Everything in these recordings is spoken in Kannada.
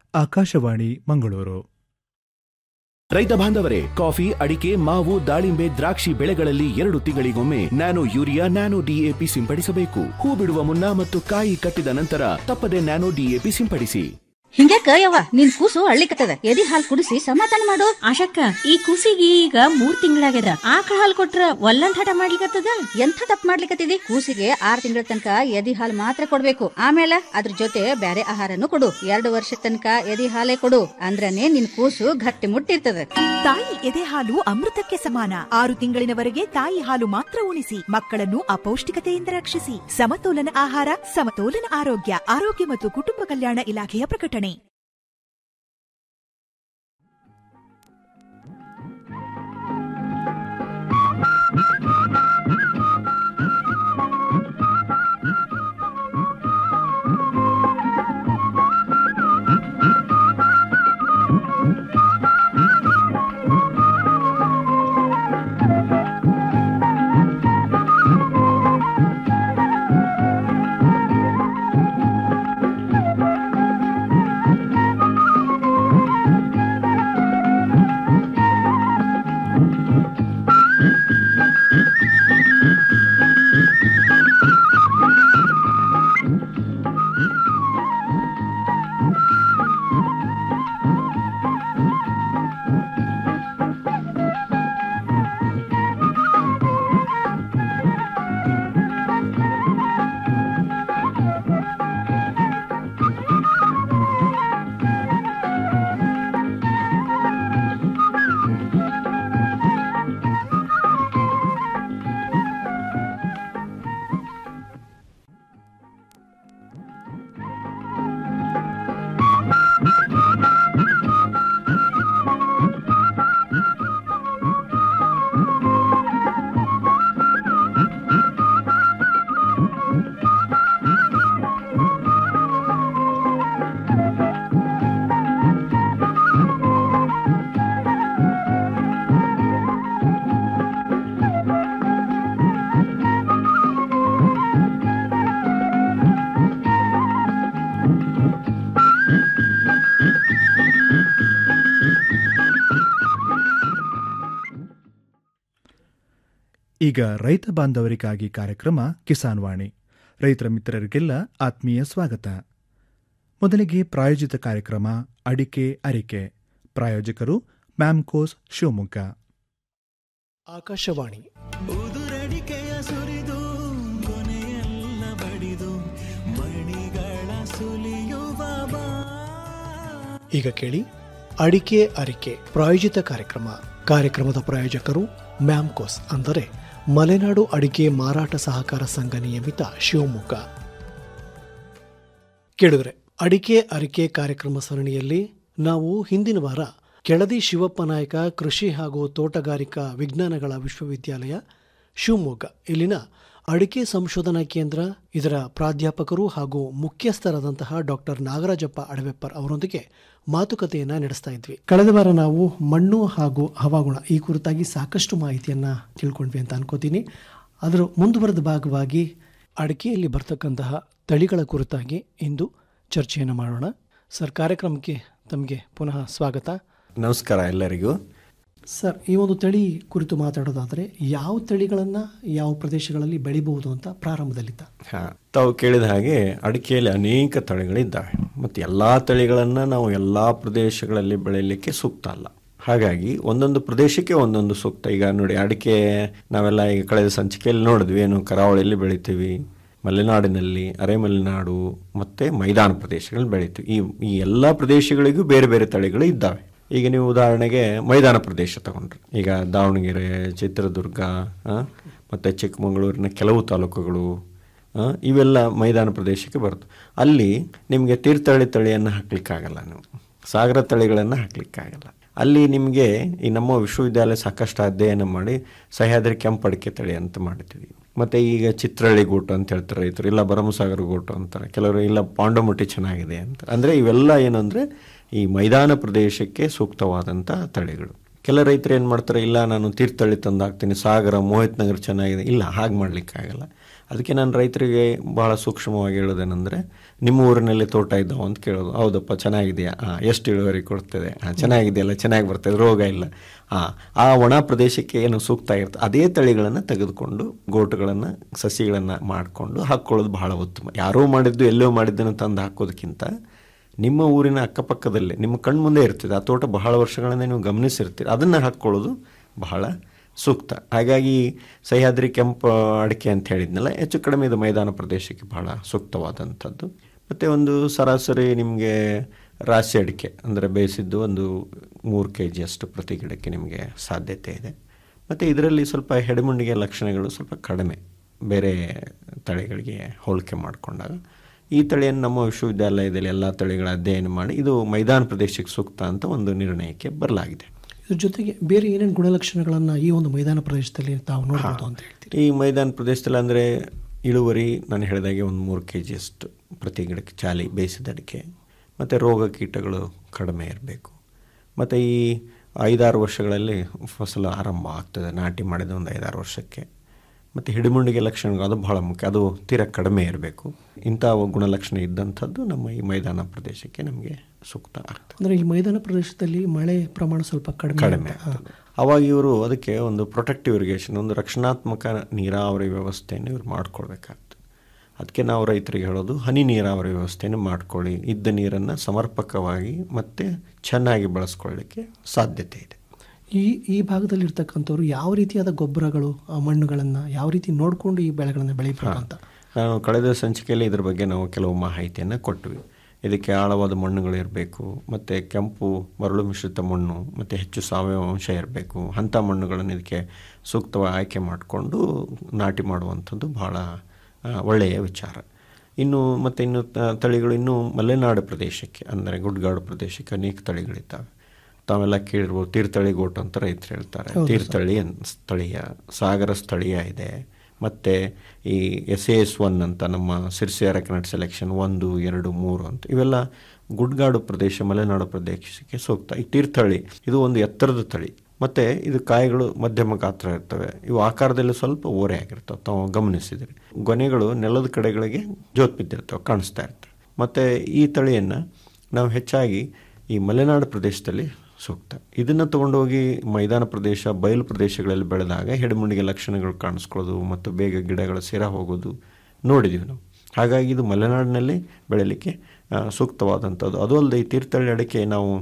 ಆಕಾಶವಾಣಿ ಮಂಗಳೂರು ರೈತ ಬಾಂಧವರೇ ಕಾಫಿ ಅಡಿಕೆ ಮಾವು ದಾಳಿಂಬೆ ದ್ರಾಕ್ಷಿ ಬೆಳೆಗಳಲ್ಲಿ ಎರಡು ತಿಂಗಳಿಗೊಮ್ಮೆ ನ್ಯಾನೋ ಯೂರಿಯಾ ನ್ಯಾನೋ ಡಿಎಪಿ ಸಿಂಪಡಿಸಬೇಕು ಹೂ ಬಿಡುವ ಮುನ್ನ ಮತ್ತು ಕಾಯಿ ಕಟ್ಟಿದ ನಂತರ ತಪ್ಪದೆ ನ್ಯಾನೋ ಡಿಎಪಿ ಸಿಂಪಡಿಸಿ ಹಿಂಗ್ಯಾಕ ಯವ್ವ ನಿನ್ ಕೂಸು ಅಳ್ಳಿಕತ್ತದ ಎದಿ ಹಾಲ್ ಕುಡಿಸಿ ಸಮಾಧಾನ ಮಾಡು ಆಶಕ್ಕ ಈ ಕೂಸಿಗೆ ಈಗ ಮೂರ್ ತಿಂಗಳಾಗ್ಯದ ಆಕಳ ಹಾಲ್ ಕೊಟ್ರ ಒಲ್ಲಂದ್ ಹಠ ಮಾಡ್ಲಿಕತ್ತದ ಎಂಥ ತಪ್ಪು ಮಾಡ್ಲಿಕತ್ತಿದಿ ಕೂಸಿಗೆ ಆರ್ ತಿಂಗಳ ತನಕ ಎದಿ ಹಾಲ್ ಮಾತ್ರ ಕೊಡ್ಬೇಕು ಆಮೇಲೆ ಅದ್ರ ಜೊತೆ ಬ್ಯಾರೆ ಆಹಾರನು ಕೊಡು ಎರಡು ವರ್ಷ ತನಕ ಎದಿ ಹಾಲೇ ಕೊಡು ಅಂದ್ರನೇ ನಿನ್ ಕೂಸು ಗಟ್ಟಿ ಮುಟ್ಟಿರ್ತದ ತಾಯಿ ಎದೆ ಹಾಲು ಅಮೃತಕ್ಕೆ ಸಮಾನ ಆರು ತಿಂಗಳಿನವರೆಗೆ ತಾಯಿ ಹಾಲು ಮಾತ್ರ ಉಣಿಸಿ ಮಕ್ಕಳನ್ನು ಅಪೌಷ್ಟಿಕತೆಯಿಂದ ರಕ್ಷಿಸಿ ಸಮತೋಲನ ಆಹಾರ ಸಮತೋಲನ ಆರೋಗ್ಯ ಆರೋಗ್ಯ ಮತ್ತು ಕುಟುಂಬ ಕಲ್ಯಾಣ ಇಲಾಖೆಯ ಪ್ರಕಟಣೆ ಈಗ ರೈತ ಬಾಂಧವರಿಗಾಗಿ ಕಾರ್ಯಕ್ರಮ ಕಿಸಾನ್ ವಾಣಿ ರೈತರ ಮಿತ್ರರಿಗೆಲ್ಲ ಆತ್ಮೀಯ ಸ್ವಾಗತ ಮೊದಲಿಗೆ ಪ್ರಾಯೋಜಿತ ಕಾರ್ಯಕ್ರಮ ಅಡಿಕೆ ಅರಿಕೆ ಪ್ರಾಯೋಜಕರು ಮ್ಯಾಮ್ಕೋಸ್ ಶಿವಮೊಗ್ಗ ಆಕಾಶವಾಣಿ ಉದುರಡಿಕೆಯ ಸುರಿದು ಕೊನೆಯೆಲ್ಲ ಬಡಿದು ಮಣಿಗಳ ಸುಲಿಯುವ ಬಾ ಈಗ ಕೇಳಿ ಅಡಿಕೆ ಅರಿಕೆ ಪ್ರಾಯೋಜಿತ ಕಾರ್ಯಕ್ರಮ ಕಾರ್ಯಕ್ರಮದ ಪ್ರಾಯೋಜಕರು ಮ್ಯಾಮ್ಕೋಸ್ ಅಂದರೆ ಮಲೆನಾಡು ಅಡಿಕೆ ಮಾರಾಟ ಸಹಕಾರ ಸಂಘ ನಿಯಮಿತ ಶಿವಮೊಗ್ಗ ಕೇಳಿದ್ರೆ ಅಡಿಕೆ ಅರಿಕೆ ಕಾರ್ಯಕ್ರಮ ಸರಣಿಯಲ್ಲಿ ನಾವು ಹಿಂದಿನ ವಾರ ಕೆಳದಿ ಶಿವಪ್ಪ ನಾಯಕ ಕೃಷಿ ಹಾಗೂ ತೋಟಗಾರಿಕಾ ವಿಜ್ಞಾನಗಳ ವಿಶ್ವವಿದ್ಯಾಲಯ ಶಿವಮೊಗ್ಗ ಇಲ್ಲಿನ ಅಡಿಕೆ ಸಂಶೋಧನಾ ಕೇಂದ್ರ ಇದರ ಪ್ರಾಧ್ಯಾಪಕರು ಹಾಗೂ ಮುಖ್ಯಸ್ಥರಾದಂತಹ ಡಾಕ್ಟರ್ ನಾಗರಾಜಪ್ಪ ಅಡವೆಪ್ಪರ್ ಅವರೊಂದಿಗೆ ಮಾತುಕತೆಯನ್ನ ನಡೆಸ್ತಾ ಇದ್ವಿ ಕಳೆದ ವಾರ ನಾವು ಮಣ್ಣು ಹಾಗೂ ಹವಾಗುಣ ಈ ಕುರಿತಾಗಿ ಸಾಕಷ್ಟು ಮಾಹಿತಿಯನ್ನ ತಿಳ್ಕೊಂಡ್ವಿ ಅಂತ ಅನ್ಕೋತೀನಿ ಅದರ ಮುಂದುವರೆದ ಭಾಗವಾಗಿ ಅಡಿಕೆಯಲ್ಲಿ ಬರ್ತಕ್ಕಂತಹ ತಳಿಗಳ ಕುರಿತಾಗಿ ಇಂದು ಚರ್ಚೆಯನ್ನು ಮಾಡೋಣ ಸರ್ ಕಾರ್ಯಕ್ರಮಕ್ಕೆ ತಮಗೆ ಪುನಃ ಸ್ವಾಗತ ನಮಸ್ಕಾರ ಎಲ್ಲರಿಗೂ ಸರ್ ಈ ಒಂದು ತಳಿ ಕುರಿತು ಮಾತಾಡೋದಾದ್ರೆ ಯಾವ ತಳಿಗಳನ್ನ ಯಾವ ಪ್ರದೇಶಗಳಲ್ಲಿ ಬೆಳಿಬಹುದು ಅಂತ ಪ್ರಾರಂಭದಲ್ಲಿದ್ದ ಹಾ ತಾವು ಕೇಳಿದ ಹಾಗೆ ಅಡಿಕೆಯಲ್ಲಿ ಅನೇಕ ತಳಿಗಳಿದ್ದಾವೆ ಮತ್ತು ಎಲ್ಲ ತಳಿಗಳನ್ನು ನಾವು ಎಲ್ಲ ಪ್ರದೇಶಗಳಲ್ಲಿ ಬೆಳೆಯಲಿಕ್ಕೆ ಸೂಕ್ತ ಅಲ್ಲ ಹಾಗಾಗಿ ಒಂದೊಂದು ಪ್ರದೇಶಕ್ಕೆ ಒಂದೊಂದು ಸೂಕ್ತ ಈಗ ನೋಡಿ ಅಡಿಕೆ ನಾವೆಲ್ಲ ಈಗ ಕಳೆದ ಸಂಚಿಕೆಯಲ್ಲಿ ನೋಡಿದ್ವಿ ಏನು ಕರಾವಳಿಯಲ್ಲಿ ಬೆಳಿತೀವಿ ಮಲೆನಾಡಿನಲ್ಲಿ ಅರೆಮಲೆನಾಡು ಮತ್ತು ಮೈದಾನ ಪ್ರದೇಶಗಳಲ್ಲಿ ಬೆಳಿತೀವಿ ಈ ಈ ಎಲ್ಲ ಪ್ರದೇಶಗಳಿಗೂ ಬೇರೆ ಬೇರೆ ತಳಿಗಳು ಇದ್ದಾವೆ ಈಗ ನೀವು ಉದಾಹರಣೆಗೆ ಮೈದಾನ ಪ್ರದೇಶ ತಗೊಂಡ್ರಿ ಈಗ ದಾವಣಗೆರೆ ಚಿತ್ರದುರ್ಗ ಆ, ಮತ್ತೆ ಚಿಕ್ಕಮಗಳೂರಿನ ಕೆಲವು ತಾಲೂಕುಗಳು ಆ, ಇವೆಲ್ಲ ಮೈದಾನ ಪ್ರದೇಶಕ್ಕೆ ಬರುತ್ತೆ ಅಲ್ಲಿ ನಿಮಗೆ ತೀರ್ಥಹಳ್ಳಿ ತಳಿಯನ್ನು ಹಾಕ್ಲಿಕ್ಕಾಗಲ್ಲ ನೀವು ಸಾಗರ ತಳಿಗಳನ್ನು ಹಾಕ್ಲಿಕ್ಕಾಗಲ್ಲ ಅಲ್ಲಿ ನಿಮಗೆ ಈ ನಮ್ಮ ವಿಶ್ವವಿದ್ಯಾಲಯ ಸಾಕಷ್ಟು ಅಧ್ಯಯನ ಮಾಡಿ ಸಹ್ಯಾದ್ರಿ ಕೆಂಪಡಿಕೆ ತಳಿ ಅಂತ ಮಾಡಿದ್ವಿ ಮತ್ತು ಈಗ ಚಿತ್ರಹಳ್ಳಿ ಗೋಟು ಅಂತ ಹೇಳ್ತಾರೆ ರೈತರು ಇಲ್ಲ ಭರಮಸಾಗರ ಗೋಟು ಅಂತಾರೆ ಕೆಲವರು ಇಲ್ಲ ಪಾಂಡಮಟ್ಟಿ ಚೆನ್ನಾಗಿದೆ ಅಂತ ಅಂದರೆ ಇವೆಲ್ಲ ಏನಂದರೆ ಈ ಮೈದಾನ ಪ್ರದೇಶಕ್ಕೆ ಸೂಕ್ತವಾದಂಥ ತಳಿಗಳು ಕೆಲ ರೈತರು ಏನು ಮಾಡ್ತಾರೆ ಇಲ್ಲ ನಾನು ತೀರ್ಥಹಳ್ಳಿ ತಂದು ಹಾಕ್ತೀನಿ ಸಾಗರ ಮೋಹಿತ್ ನಗರ್ ಚೆನ್ನಾಗಿದೆ ಇಲ್ಲ ಹಾಗೆ ಮಾಡಲಿಕ್ಕಾಗಲ್ಲ ಅದಕ್ಕೆ ನಾನು ರೈತರಿಗೆ ಬಹಳ ಸೂಕ್ಷ್ಮವಾಗಿ ಹೇಳೋದೇನೆಂದರೆ ನಿಮ್ಮ ಊರಿನಲ್ಲಿ ತೋಟ ಇದ್ದಾವೆ ಅಂತ ಕೇಳೋದು ಹೌದಪ್ಪ ಚೆನ್ನಾಗಿದೆಯಾ ಹಾಂ ಎಷ್ಟು ಇಳುವರಿ ಕೊಡ್ತದೆ ಹಾಂ ಚೆನ್ನಾಗಿದೆಯಲ್ಲ ಚೆನ್ನಾಗಿ ಬರ್ತದೆ ರೋಗ ಇಲ್ಲ ಹಾಂ ಆ ಒಣ ಪ್ರದೇಶಕ್ಕೆ ಏನು ಸೂಕ್ತ ಇರ್ತದೆ ಅದೇ ತಳಿಗಳನ್ನು ತೆಗೆದುಕೊಂಡು ಗೋಟುಗಳನ್ನು ಸಸಿಗಳನ್ನು ಮಾಡಿಕೊಂಡು ಹಾಕ್ಕೊಳ್ಳೋದು ಬಹಳ ಉತ್ತಮ ಯಾರೋ ಮಾಡಿದ್ದು ಎಲ್ಲೋ ಮಾಡಿದ್ದನ್ನು ತಂದು ಹಾಕೋದಕ್ಕಿಂತ ನಿಮ್ಮ ಊರಿನ ಅಕ್ಕಪಕ್ಕದಲ್ಲೇ ನಿಮ್ಮ ಕಣ್ಮುಂದೆ ಇರ್ತದೆ ಆ ತೋಟ ಬಹಳ ವರ್ಷಗಳಿಂದ ನೀವು ಗಮನಿಸಿರ್ತೀರಿ ಅದನ್ನು ಹಾಕ್ಕೊಳ್ಳೋದು ಬಹಳ ಸೂಕ್ತ ಹಾಗಾಗಿ ಸಹ್ಯಾದ್ರಿ ಕೆಂಪು ಅಡಿಕೆ ಅಂತ ಹೇಳಿದ್ನಲ್ಲ ಹೆಚ್ಚು ಕಡಿಮೆ ಇದು ಮೈದಾನ ಪ್ರದೇಶಕ್ಕೆ ಬಹಳ ಸೂಕ್ತವಾದಂಥದ್ದು ಮತ್ತು ಒಂದು ಸರಾಸರಿ ನಿಮಗೆ ರಾಶಿ ಅಡಿಕೆ ಅಂದರೆ ಬೇಯಿಸಿದ್ದು ಒಂದು ಮೂರು ಕೆ ಜಿಯಷ್ಟು ಪ್ರತಿ ಗಿಡಕ್ಕೆ ನಿಮಗೆ ಸಾಧ್ಯತೆ ಇದೆ ಮತ್ತು ಇದರಲ್ಲಿ ಸ್ವಲ್ಪ ಹೆಡೆಮುಂಡಿಗೆ ಲಕ್ಷಣಗಳು ಸ್ವಲ್ಪ ಕಡಿಮೆ ಬೇರೆ ತಳಿಗಳಿಗೆ ಹೋಲಿಕೆ ಮಾಡಿಕೊಂಡಾಗ ಈ ತಳಿಯನ್ನು ನಮ್ಮ ವಿಶ್ವವಿದ್ಯಾಲಯದಲ್ಲಿ ಎಲ್ಲ ತಳಿಗಳ ಅಧ್ಯಯನ ಮಾಡಿ ಇದು ಮೈದಾನ ಪ್ರದೇಶಕ್ಕೆ ಸೂಕ್ತ ಅಂತ ಒಂದು ನಿರ್ಣಯಕ್ಕೆ ಬರಲಾಗಿದೆ ಇದ್ರ ಜೊತೆಗೆ ಬೇರೆ ಏನೇನು ಗುಣಲಕ್ಷಣಗಳನ್ನು ಈ ಒಂದು ಮೈದಾನ ಪ್ರದೇಶದಲ್ಲಿ ತಾವು ನೋಡ್ಬೋದು ಅಂತ ಹೇಳ್ತೀರಿ ಈ ಮೈದಾನ ಪ್ರದೇಶದಲ್ಲಿ ಅಂದರೆ ಇಳುವರಿ ನಾನು ಹೇಳಿದಾಗೆ ಒಂದು ಮೂರು ಕೆ ಜಿಯಷ್ಟು ಪ್ರತಿ ಗಿಡಕ್ಕೆ ಚಾಲಿ ಬೇಯಿಸಿದ ಅಡಿಕೆ ಮತ್ತು ರೋಗ ಕೀಟಗಳು ಕಡಿಮೆ ಇರಬೇಕು ಮತ್ತು ಈ ಐದಾರು ವರ್ಷಗಳಲ್ಲಿ ಫಸಲು ಆರಂಭ ಆಗ್ತದೆ ನಾಟಿ ಮಾಡಿದ ಒಂದು ಐದಾರು ವರ್ಷಕ್ಕೆ ಮತ್ತು ಹಿಡಿಮುಂಡಿಗೆ ಲಕ್ಷಣಗಳು ಅದು ಬಹಳ ಮುಖ್ಯ ಅದು ತೀರ ಕಡಿಮೆ ಇರಬೇಕು ಇಂಥ ಗುಣಲಕ್ಷಣ ಇದ್ದಂಥದ್ದು ನಮ್ಮ ಈ ಮೈದಾನ ಪ್ರದೇಶಕ್ಕೆ ನಮಗೆ ಸೂಕ್ತ ಆಗ್ತದೆ ಅಂದರೆ ಈ ಮೈದಾನ ಪ್ರದೇಶದಲ್ಲಿ ಮಳೆ ಪ್ರಮಾಣ ಸ್ವಲ್ಪ ಕಡಿಮೆ ಕಡಿಮೆ ಇರುತ್ತೆ. ಆಗ್ತದೆ ಅವಾಗ ಇವರು ಅದಕ್ಕೆ ಒಂದು ಪ್ರೊಟೆಕ್ಟಿವ್ ಇರಿಗೇಷನ್ ಒಂದು ರಕ್ಷಣಾತ್ಮಕ ನೀರಾವರಿ ವ್ಯವಸ್ಥೆಯನ್ನು ಇವ್ರು ಮಾಡ್ಕೊಳ್ಬೇಕಾಗ್ತದೆ ಅದಕ್ಕೆ ನಾವು ರೈತರಿಗೆ ಹೇಳೋದು ಹನಿ ನೀರಾವರಿ ವ್ಯವಸ್ಥೆಯನ್ನು ಮಾಡ್ಕೊಳ್ಳಿ ಇದ್ದ ನೀರನ್ನು ಸಮರ್ಪಕವಾಗಿ ಮತ್ತು ಚೆನ್ನಾಗಿ ಬಳಸ್ಕೊಳ್ಳಿಕ್ಕೆ ಸಾಧ್ಯತೆ ಇದೆ ಈ ಈ ಭಾಗದಲ್ಲಿ ಇರ್ತಕ್ಕಂಥವ್ರು ಯಾವ ರೀತಿಯಾದ ಗೊಬ್ಬರಗಳು ಆ ಮಣ್ಣುಗಳನ್ನು ಯಾವ ರೀತಿ ನೋಡಿಕೊಂಡು ಈ ಬೆಳೆಗಳನ್ನು ಬೆಳಿಬೇಕು ಅಂತ ನಾನು ಕಳೆದ ಸಂಚಿಕೆಯಲ್ಲಿ ಇದ್ರ ಬಗ್ಗೆ ನಾವು ಕೆಲವು ಮಾಹಿತಿಯನ್ನು ಕೊಟ್ವಿ ಇದಕ್ಕೆ ಆಳವಾದ ಮಣ್ಣುಗಳು ಇರಬೇಕು ಮತ್ತು ಕೆಂಪು ಮರಳು ಮಿಶ್ರಿತ ಮಣ್ಣು ಮತ್ತು ಹೆಚ್ಚು ಸಾವಯವ ಅಂಶ ಇರಬೇಕು ಅಂಥ ಮಣ್ಣುಗಳನ್ನು ಇದಕ್ಕೆ ಸೂಕ್ತವಾಗಿ ಆಯ್ಕೆ ಮಾಡಿಕೊಂಡು ನಾಟಿ ಮಾಡುವಂಥದ್ದು ಬಹಳ ಆ, ಒಳ್ಳೆಯ ವಿಚಾರ ಇನ್ನು ಮತ್ತು ಇನ್ನು ತ- ತಳಿಗಳು ಇನ್ನೂ ಮಲೆನಾಡು ಪ್ರದೇಶಕ್ಕೆ ಅಂದರೆ ಗುಡ್ಗಾಡು ಪ್ರದೇಶಕ್ಕೆ ಅನೇಕ ತಳಿಗಳಿದ್ದಾವೆ ತಾವೆಲ್ಲ ಕೇಳಿರ್ಬೋದು ತೀರ್ಥಳಿ ಗೋಟ್ ಅಂತ ರೈತರು ಹೇಳ್ತಾರೆ ತೀರ್ಥಳಿ ಅನ್- ಸ್ಥಳೀಯ ಸಾಗರ ಸ್ಥಳೀಯ ಇದೆ ಮತ್ತು ಈ ಎಸ್ ಎ ಎಸ್ ಒನ್ ಅಂತ ನಮ್ಮ ಸಿರ್ಸಿ ಅರಕನಟ್ ಸೆಲೆಕ್ಷನ್ ಒಂದು ಎರಡು ಮೂರು ಅಂತ ಇವೆಲ್ಲ ಗುಡ್ಗಾಡು ಪ್ರದೇಶ ಮಲೆನಾಡು ಪ್ರದೇಶಕ್ಕೆ ಸೂಕ್ತ ಈ ತೀರ್ಥಹಳ್ಳಿ ಇದು ಒಂದು ಎತ್ತರದ ತಳಿ ಮತ್ತು ಇದು ಕಾಯಿಗಳು ಮಧ್ಯಮ ಗಾತ್ರ ಇರ್ತವೆ ಇವು ಆಕಾರದಲ್ಲಿ ಸ್ವಲ್ಪ ಓರೆ ಆಗಿರ್ತವೆ ತಾವು ಗಮನಿಸಿದರೆ ಗೊನೆಗಳು ನೆಲದ ಕಡೆಗಳಿಗೆ ಜೋತ್ ಬಿದ್ದಿರ್ತವೆ ಕಾಣಿಸ್ತಾ ಇರ್ತವೆ ಮತ್ತು ಈ ತಳಿಯನ್ನು ನಾವು ಹೆಚ್ಚಾಗಿ ಈ ಮಲೆನಾಡು ಪ್ರದೇಶದಲ್ಲಿ ಸೂಕ್ತ ಇದನ್ನು ತಗೊಂಡೋಗಿ ಮೈದಾನ ಪ್ರದೇಶ ಬಯಲು ಪ್ರದೇಶಗಳಲ್ಲಿ ಬೆಳೆದಾಗ ಹೆಡೆಮುಂಡಿಗೆ ಲಕ್ಷಣಗಳು ಕಾಣಿಸ್ಕೊಳ್ಳೋದು ಮತ್ತು ಬೇಗ ಗಿಡಗಳು ಸೇರ ಹೋಗೋದು ನೋಡಿದ್ದೀವಿ ನಾವು ಹಾಗಾಗಿ ಇದು ಮಲೆನಾಡಿನಲ್ಲಿ ಬೆಳೀಲಿಕ್ಕೆ ಆ, ಸೂಕ್ತವಾದಂಥದ್ದು ಅದು ಅಲ್ಲದೆ ಈ ತೀರ್ಥಹಳ್ಳಿ ಅಡಿಕೆ ನಾವು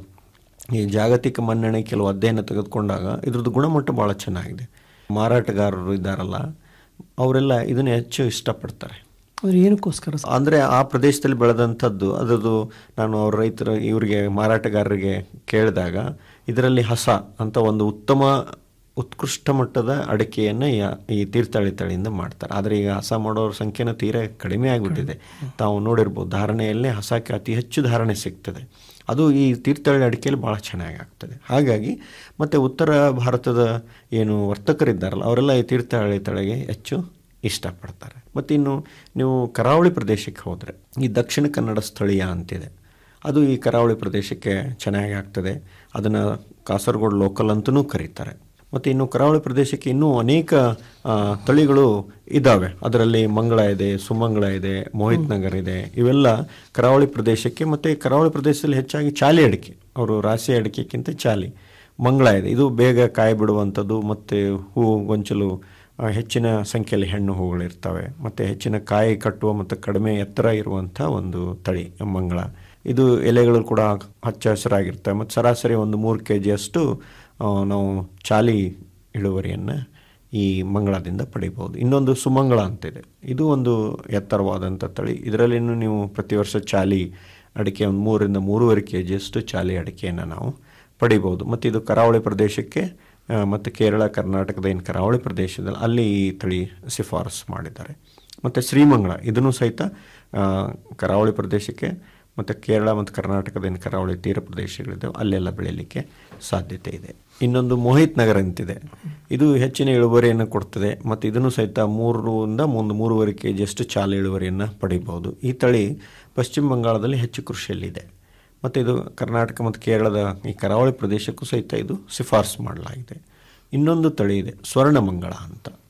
ಈ ಜಾಗತಿಕ ಮನ್ನಣೆ ಕೆಲವು ಅಧ್ಯಯನ ತೆಗೆದುಕೊಂಡಾಗ ಇದ್ರದ್ದು ಗುಣಮಟ್ಟ ಭಾಳ ಚೆನ್ನಾಗಿದೆ ಮಾರಾಟಗಾರರು ಇದ್ದಾರಲ್ಲ ಅವರೆಲ್ಲ ಇದನ್ನು ಹೆಚ್ಚು ಇಷ್ಟಪಡ್ತಾರೆ ಅಂದರೆ ಏನಕ್ಕೋಸ್ಕರ ಸರ್? ಅಂದರೆ ಆ ಪ್ರದೇಶದಲ್ಲಿ ಬೆಳೆದಂಥದ್ದು ಅದರದ್ದು ನಾನು ಅವ್ರ ರೈತರ ಇವರಿಗೆ ಮಾರಾಟಗಾರರಿಗೆ ಕೇಳಿದಾಗ ಇದರಲ್ಲಿ ಹಸ ಅಂತ ಒಂದು ಉತ್ತಮ ಉತ್ಕೃಷ್ಟ ಮಟ್ಟದ ಅಡಿಕೆಯನ್ನು ಈ ತೀರ್ಥಹಳ್ಳಿ ತಳಿಯಿಂದ ಮಾಡ್ತಾರೆ ಆದರೆ ಈಗ ಹಸ ಮಾಡೋರ ಸಂಖ್ಯೆನ ತೀರಾ ಕಡಿಮೆ ಆಗಿಬಿಟ್ಟಿದೆ ತಾವು ನೋಡಿರ್ಬೋದು ಧಾರಣೆಯಲ್ಲೇ ಹಸಕ್ಕೆ ಅತಿ ಹೆಚ್ಚು ಧಾರಣೆ ಸಿಗ್ತದೆ ಅದು ಈ ತೀರ್ಥಹಳ್ಳಿ ಅಡಿಕೆಯಲ್ಲಿ ಭಾಳ ಚೆನ್ನಾಗಿ ಆಗ್ತದೆ ಹಾಗಾಗಿ ಮತ್ತು ಉತ್ತರ ಭಾರತದ ಏನು ವರ್ತಕರಿದ್ದಾರಲ್ಲ ಅವರೆಲ್ಲ ಈ ತೀರ್ಥಹಳ್ಳಿ ತಳಿಗೆ ಹೆಚ್ಚು ಇಷ್ಟಪಡ್ತಾರೆ ಮತ್ತು ಇನ್ನು ನೀವು ಕರಾವಳಿ ಪ್ರದೇಶಕ್ಕೆ ಹೋದರೆ ಈ ದಕ್ಷಿಣ ಕನ್ನಡ ಸ್ಥಳೀಯ ಅಂತಿದೆ ಅದು ಈ ಕರಾವಳಿ ಪ್ರದೇಶಕ್ಕೆ ಚೆನ್ನಾಗಿ ಆಗ್ತದೆ ಅದನ್ನು ಕಾಸರಗೋಡು ಲೋಕಲ್ ಅಂತಲೂ ಕರೀತಾರೆ ಮತ್ತು ಇನ್ನು ಕರಾವಳಿ ಪ್ರದೇಶಕ್ಕೆ ಇನ್ನೂ ಅನೇಕ ಆ, ತಳಿಗಳು ಇದ್ದಾವೆ ಅದರಲ್ಲಿ ಮಂಗಳ ಇದೆ ಸುಮಂಗಳ ಇದೆ ಮೋಹಿತ್ ನಗರ್ ಇದೆ ಇವೆಲ್ಲ ಕರಾವಳಿ ಪ್ರದೇಶಕ್ಕೆ ಮತ್ತು ಕರಾವಳಿ ಪ್ರದೇಶದಲ್ಲಿ ಹೆಚ್ಚಾಗಿ ಚಾಲಿ ಅಡಿಕೆ ಅವರು ರಾಶಿ ಅಡಿಕೆಗಿಂತ ಚಾಲಿ ಮಂಗಳ ಇದೆ ಇದು ಬೇಗ ಕಾಯಿ ಬಿಡುವಂಥದ್ದು ಮತ್ತು ಹೂವು ಗೊಂಚಲು ಆ, ಹೆಚ್ಚಿನ ಸಂಖ್ಯೆಯಲ್ಲಿ ಹೆಣ್ಣು ಹೂಗಳಿರ್ತವೆ ಮತ್ತು ಹೆಚ್ಚಿನ ಕಾಯಿ ಕಟ್ಟುವ ಮತ್ತು ಕಡಿಮೆ ಎತ್ತರ ಇರುವಂಥ ಒಂದು ತಳಿ ಮಂಗಳ ಇದು ಎಲೆಗಳು ಕೂಡ ಹಚ್ಚ ಹಸಿರಾಗಿರ್ತವೆ ಮತ್ತು ಸರಾಸರಿ ಒಂದು ಮೂರು ಕೆ ಜಿಯಷ್ಟು ನಾವು ಚಾಲಿ ಇಳುವರಿಯನ್ನು ಈ ಮಂಗಳದಿಂದ ಪಡಿಬೋದು ಇನ್ನೊಂದು ಸುಮಂಗಳ ಅಂತಿದೆ ಇದು ಒಂದು ಎತ್ತರವಾದಂಥ ತಳಿ ಇದರಲ್ಲಿನೂ ನೀವು ಪ್ರತಿ ವರ್ಷ ಚಾಲಿ ಅಡಿಕೆ ಒಂದು ಮೂರರಿಂದ ಮೂರುವರೆ ಕೆ ಜಿಯಷ್ಟು ಚಾಲಿ ಅಡಿಕೆಯನ್ನು ನಾವು ಪಡಿಬೋದು ಮತ್ತು ಇದು ಕರಾವಳಿ ಪ್ರದೇಶಕ್ಕೆ ಆ, ಮತ್ತು ಕೇರಳ ಕರ್ನಾಟಕದ ಏನು ಕರಾವಳಿ ಪ್ರದೇಶದಲ್ಲಿ ಅಲ್ಲಿ ಈ ತಳಿ ಶಿಫಾರಸು ಮಾಡಿದ್ದಾರೆ ಮತ್ತು ಶ್ರೀಮಂಗಳ ಇದನ್ನು ಸಹಿತ ಆ, ಕರಾವಳಿ ಪ್ರದೇಶಕ್ಕೆ ಮತ್ತು ಕೇರಳ ಮತ್ತು ಕರ್ನಾಟಕದ ಏನು ಕರಾವಳಿ ತೀರ ಪ್ರದೇಶಗಳಿದ್ದಾವೆ ಅಲ್ಲೆಲ್ಲ ಬೆಳೀಲಿಕ್ಕೆ ಸಾಧ್ಯತೆ ಇದೆ ಇನ್ನೊಂದು ಮೋಹಿತ್ ನಗರ ಅಂತಿದೆ ಇದು ಹೆಚ್ಚಿನ ಇಳುವರಿಯನ್ನು ಕೊಡ್ತದೆ ಮತ್ತು ಇದನ್ನು ಸಹಿತ ಮೂರರಿಂದ ಒಂದು ಮೂರುವರೆ ಕೆ ಜಿಯಷ್ಟು ಚಾಲ ಇಳುವರಿಯನ್ನು ಪಡಿಬೋದು ಈ ತಳಿ ಪಶ್ಚಿಮ ಬಂಗಾಳದಲ್ಲಿ ಹೆಚ್ಚು ಕೃಷಿಯಲ್ಲಿದೆ ಮತ್ತು ಇದು ಕರ್ನಾಟಕ ಮತ್ತು ಕೇರಳದ ಈ ಕರಾವಳಿ ಪ್ರದೇಶಕ್ಕೂ ಸಹಿತ ಇದು ಶಿಫಾರಸು ಮಾಡಲಾಗಿದೆ ಇನ್ನೊಂದು ತಳಿ ಇದೆ ಸ್ವರ್ಣಮಂಗಳ ಅಂತ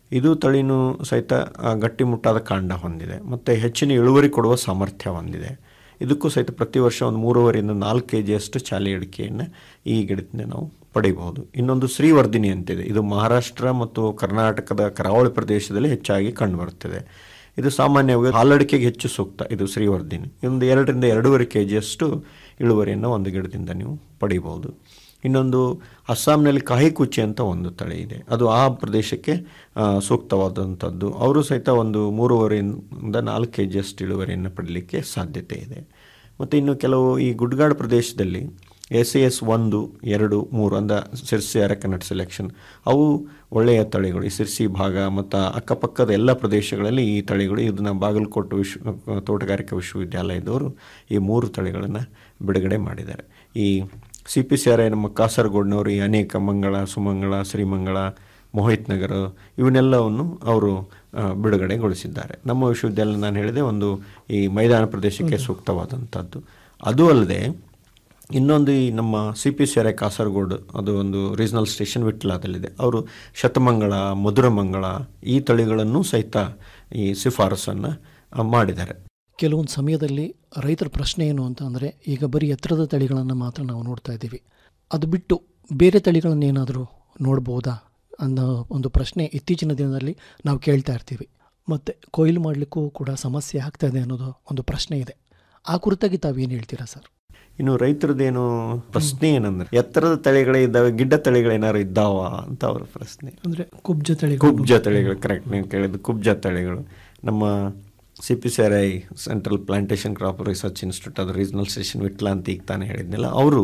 ಇದು ತಳಿನೂ ಸಹಿತ ಆ, ಗಟ್ಟಿಮುಟ್ಟಾದ ಕಾಂಡ ಹೊಂದಿದೆ ಮತ್ತು ಹೆಚ್ಚಿನ ಇಳುವರಿ ಕೊಡುವ ಸಾಮರ್ಥ್ಯ ಹೊಂದಿದೆ ಇದಕ್ಕೂ ಸಹಿತ ಪ್ರತಿ ವರ್ಷ ಒಂದು ಮೂರುವರೆಯಿಂದ ನಾಲ್ಕು ಕೆ ಜಿಯಷ್ಟು ಚಾಲಿ ಅಡಿಕೆಯನ್ನು ಈ ಗಿಡದಿಂದ ನಾವು ಪಡೆಯಬಹುದು ಇನ್ನೊಂದು ಶ್ರೀವರ್ಧಿನಿ ಅಂತಿದೆ ಇದು ಮಹಾರಾಷ್ಟ್ರ ಮತ್ತು ಕರ್ನಾಟಕದ ಕರಾವಳಿ ಪ್ರದೇಶದಲ್ಲಿ ಹೆಚ್ಚಾಗಿ ಕಂಡುಬರುತ್ತದೆ ಇದು ಸಾಮಾನ್ಯವಾಗಿ ಹಾಲಡಿಕೆಗೆ ಹೆಚ್ಚು ಸೂಕ್ತ ಇದು ಶ್ರೀವರ್ಧಿನಿ ಒಂದು ಎರಡರಿಂದ ಎರಡೂವರೆ ಕೆ ಜಿಯಷ್ಟು ಇಳುವರಿಯನ್ನು ಒಂದು ಗಿಡದಿಂದ ನೀವು ಪಡಿಬಹುದು ಇನ್ನೊಂದು ಅಸ್ಸಾಂನಲ್ಲಿ ಕಾಯಿ ಕುಚ್ಚಿ ಅಂತ ಒಂದು ತಳಿ ಇದೆ ಅದು ಆ ಪ್ರದೇಶಕ್ಕೆ ಆ, ಸೂಕ್ತವಾದಂಥದ್ದು ಅವರು ಸಹಿತ ಒಂದು ಮೂರುವರೆಯಿಂದ ನಾಲ್ಕು ಕೆ ಜಿಯಷ್ಟು ಇಳುವರಿಯನ್ನು ಪಡೀಲಿಕ್ಕೆ ಸಾಧ್ಯತೆ ಇದೆ ಮತ್ತು ಇನ್ನು ಕೆಲವು ಈ ಗುಡ್ಗಾಡು ಪ್ರದೇಶದಲ್ಲಿ ಎಸ್ ಎಸ್ ಒಂದು ಎರಡು ಮೂರು ಅಂದ ಸಿರ್ಸಿ ಅರಕನಟ್ ಸೆಲೆಕ್ಷನ್ ಅವು ಒಳ್ಳೆಯ ತಳಿಗಳು ಈ ಸಿರ್ಸಿ ಭಾಗ ಮತ್ತು ಅಕ್ಕಪಕ್ಕದ ಎಲ್ಲ ಪ್ರದೇಶಗಳಲ್ಲಿ ಈ ತಳಿಗಳು ಇದನ್ನು ಬಾಗಲಕೋಟೆ ವಿಶ್ವ ತೋಟಗಾರಿಕಾ ವಿಶ್ವವಿದ್ಯಾಲಯದವರು ಈ ಮೂರು ತಳಿಗಳನ್ನು ಬಿಡುಗಡೆ ಮಾಡಿದ್ದಾರೆ ಈ C P C R I ನಮ್ಮ ಕಾಸರಗೋಡ್ನವರು ಈ ಅನೇಕ ಮಂಗಳ ಸುಮಂಗಳ ಶ್ರೀಮಂಗಳ ಮೋಹಿತ್ ನಗರ ಇವನ್ನೆಲ್ಲವನ್ನು ಅವರು ಆ, ಬಿಡುಗಡೆಗೊಳಿಸಿದ್ದಾರೆ ನಮ್ಮ ವಿಶ್ವವಿದ್ಯಾಲಯ ನಾನು ಹೇಳಿದೆ ಒಂದು ಈ ಮೈದಾನ ಪ್ರದೇಶಕ್ಕೆ ಸೂಕ್ತವಾದಂಥದ್ದು ಅದು ಅಲ್ಲದೆ ಇನ್ನೊಂದು ಈ ನಮ್ಮ C P C R I Kasaragod ಅದು ಒಂದು ರೀಜನಲ್ ಸ್ಟೇಷನ್ ವಿಟ್ಲಾದಲ್ಲಿದೆ ಅವರು ಶತಮಂಗಳ ಮಧುರಮಂಗಳ ಈ ತಳಿಗಳನ್ನು ಸಹಿತ ಈ ಶಿಫಾರಸನ್ನು ಆ, ಮಾಡಿದ್ದಾರೆ ಕೆಲವೊಂದು ಸಮಯದಲ್ಲಿ ರೈತರ ಪ್ರಶ್ನೆ ಏನು ಅಂತ ಅಂದರೆ ಈಗ ಬರೀ ಎತ್ತರದ ತಳಿಗಳನ್ನು ಮಾತ್ರ ನಾವು ನೋಡ್ತಾ ಇದ್ದೀವಿ ಅದು ಬಿಟ್ಟು ಬೇರೆ ತಳಿಗಳನ್ನೇನಾದರೂ ನೋಡ್ಬೋದಾ ಅನ್ನೋ ಒಂದು ಪ್ರಶ್ನೆ ಇತ್ತೀಚಿನ ದಿನದಲ್ಲಿ ನಾವು ಕೇಳ್ತಾ ಇರ್ತೀವಿ ಮತ್ತು ಕೊಯ್ಲು ಮಾಡಲಿಕ್ಕೂ ಕೂಡ ಸಮಸ್ಯೆ ಆಗ್ತಾ ಇದೆ ಅನ್ನೋದು ಒಂದು ಪ್ರಶ್ನೆ ಇದೆ ಆ ಕುರಿತಾಗಿ ತಾವೇನು ಹೇಳ್ತೀರಾ ಸರ್ ಇನ್ನು ರೈತರದ್ದೇನು ಪ್ರಶ್ನೆ ಏನಂದ್ರೆ ಎತ್ತರದ ತಳಿಗಳೇ ಇದ್ದಾವೆ ಗಿಡ್ಡ ತಳಿಗಳೇನಾದ್ರು ಇದ್ದಾವ ಅಂತ ಅವ್ರ ಪ್ರಶ್ನೆ ಅಂದರೆ ಕುಬ್ಜ ತಳಿಗಳು ಕುಬ್ಜ ತಳಿಗಳು ಕರೆಕ್ಟ್ ನೀವು ಕೇಳಿದ್ದು ಕುಬ್ಜ ತಳಿಗಳು ನಮ್ಮ C P C R I central plantation crop research institute ಅದು ರೀಜನಲ್ ಸ್ಟೇಷನ್ ವಿಟ್ಲ ಅಂತ ಈಗ ತಾನೇ ಹೇಳಿದ್ನಲ್ಲ ಅವರು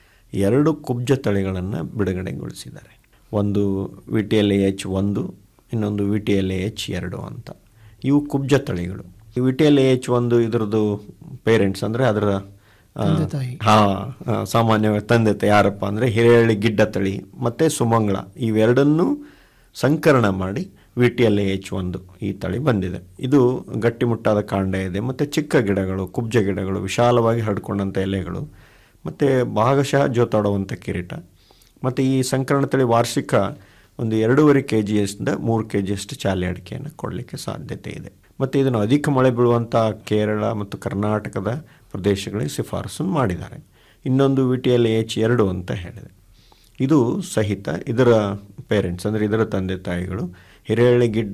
ಎರಡು ಕುಬ್ಜ ತಳಿಗಳನ್ನು ಬಿಡುಗಡೆಗೊಳಿಸಿದ್ದಾರೆ ಒಂದು V T L A H ಒಂದು ಇನ್ನೊಂದು V T L A H ಎರಡು ಅಂತ ಇವು ಕುಬ್ಜ ತಳಿಗಳು ಈ V T L A H ಒಂದು ಇದರದ್ದು ಪೇರೆಂಟ್ಸ್ ಅಂದರೆ ಅದರ ಆ, ತಂದೆ ತಾಯಿ. ಹಾ ಆ, ಸಾಮಾನ್ಯವಾಗಿ ತಂದೆ ತಾಯಿ ಯಾರಪ್ಪ ಅಂದರೆ ಹಿರೇಹಳ್ಳಿ ಗಿಡ್ಡ ತಳಿ ಮತ್ತು ಸುಮಂಗಳ ಇವೆರಡನ್ನೂ ಸಂಕರಣ ಮಾಡಿ ವಿ ಟಿ ಎಲ್ ಎಚ್ ಒಂದು ಈ ತಳಿ ಬಂದಿದೆ ಇದು ಗಟ್ಟಿಮುಟ್ಟಾದ ಕಾಂಡ ಇದೆ ಮತ್ತು ಚಿಕ್ಕ ಗಿಡಗಳು ಕುಬ್ಜ ಗಿಡಗಳು ವಿಶಾಲವಾಗಿ ಹರಡ್ಕೊಂಡಂಥ ಎಲೆಗಳು ಮತ್ತು ಭಾಗಶಃ ಜೋತಾಡುವಂಥ ಕಿರೀಟ ಮತ್ತು ಈ ಸಂಕರಣ ತಳಿ ವಾರ್ಷಿಕ ಒಂದು ಎರಡೂವರೆ ಕೆ ಜಿಯಿಂದ ಮೂರು ಕೆ ಜಿಯಷ್ಟು ಚಾಲೆ ಅಡಿಕೆಯನ್ನು ಕೊಡಲಿಕ್ಕೆ ಸಾಧ್ಯತೆ ಇದೆ ಮತ್ತು ಇದನ್ನು ಅಧಿಕ ಮಳೆ ಬೀಳುವಂಥ ಕೇರಳ ಮತ್ತು ಕರ್ನಾಟಕದ ಪ್ರದೇಶಗಳಿಗೆ ಶಿಫಾರಸನ್ನು ಮಾಡಿದ್ದಾರೆ ಇನ್ನೊಂದು ವಿ ಟಿ ಎಲ್ ಎಚ್ ಎರಡು ಅಂತ ಹೇಳಿದೆ ಇದು ಸಹಿತ ಇದರ ಪೇರೆಂಟ್ಸ್ ಅಂದರೆ ಇದರ ತಂದೆ ತಾಯಿಗಳು ಹಿರೇಹಳ್ಳಿ ಗಿಡ್ಡ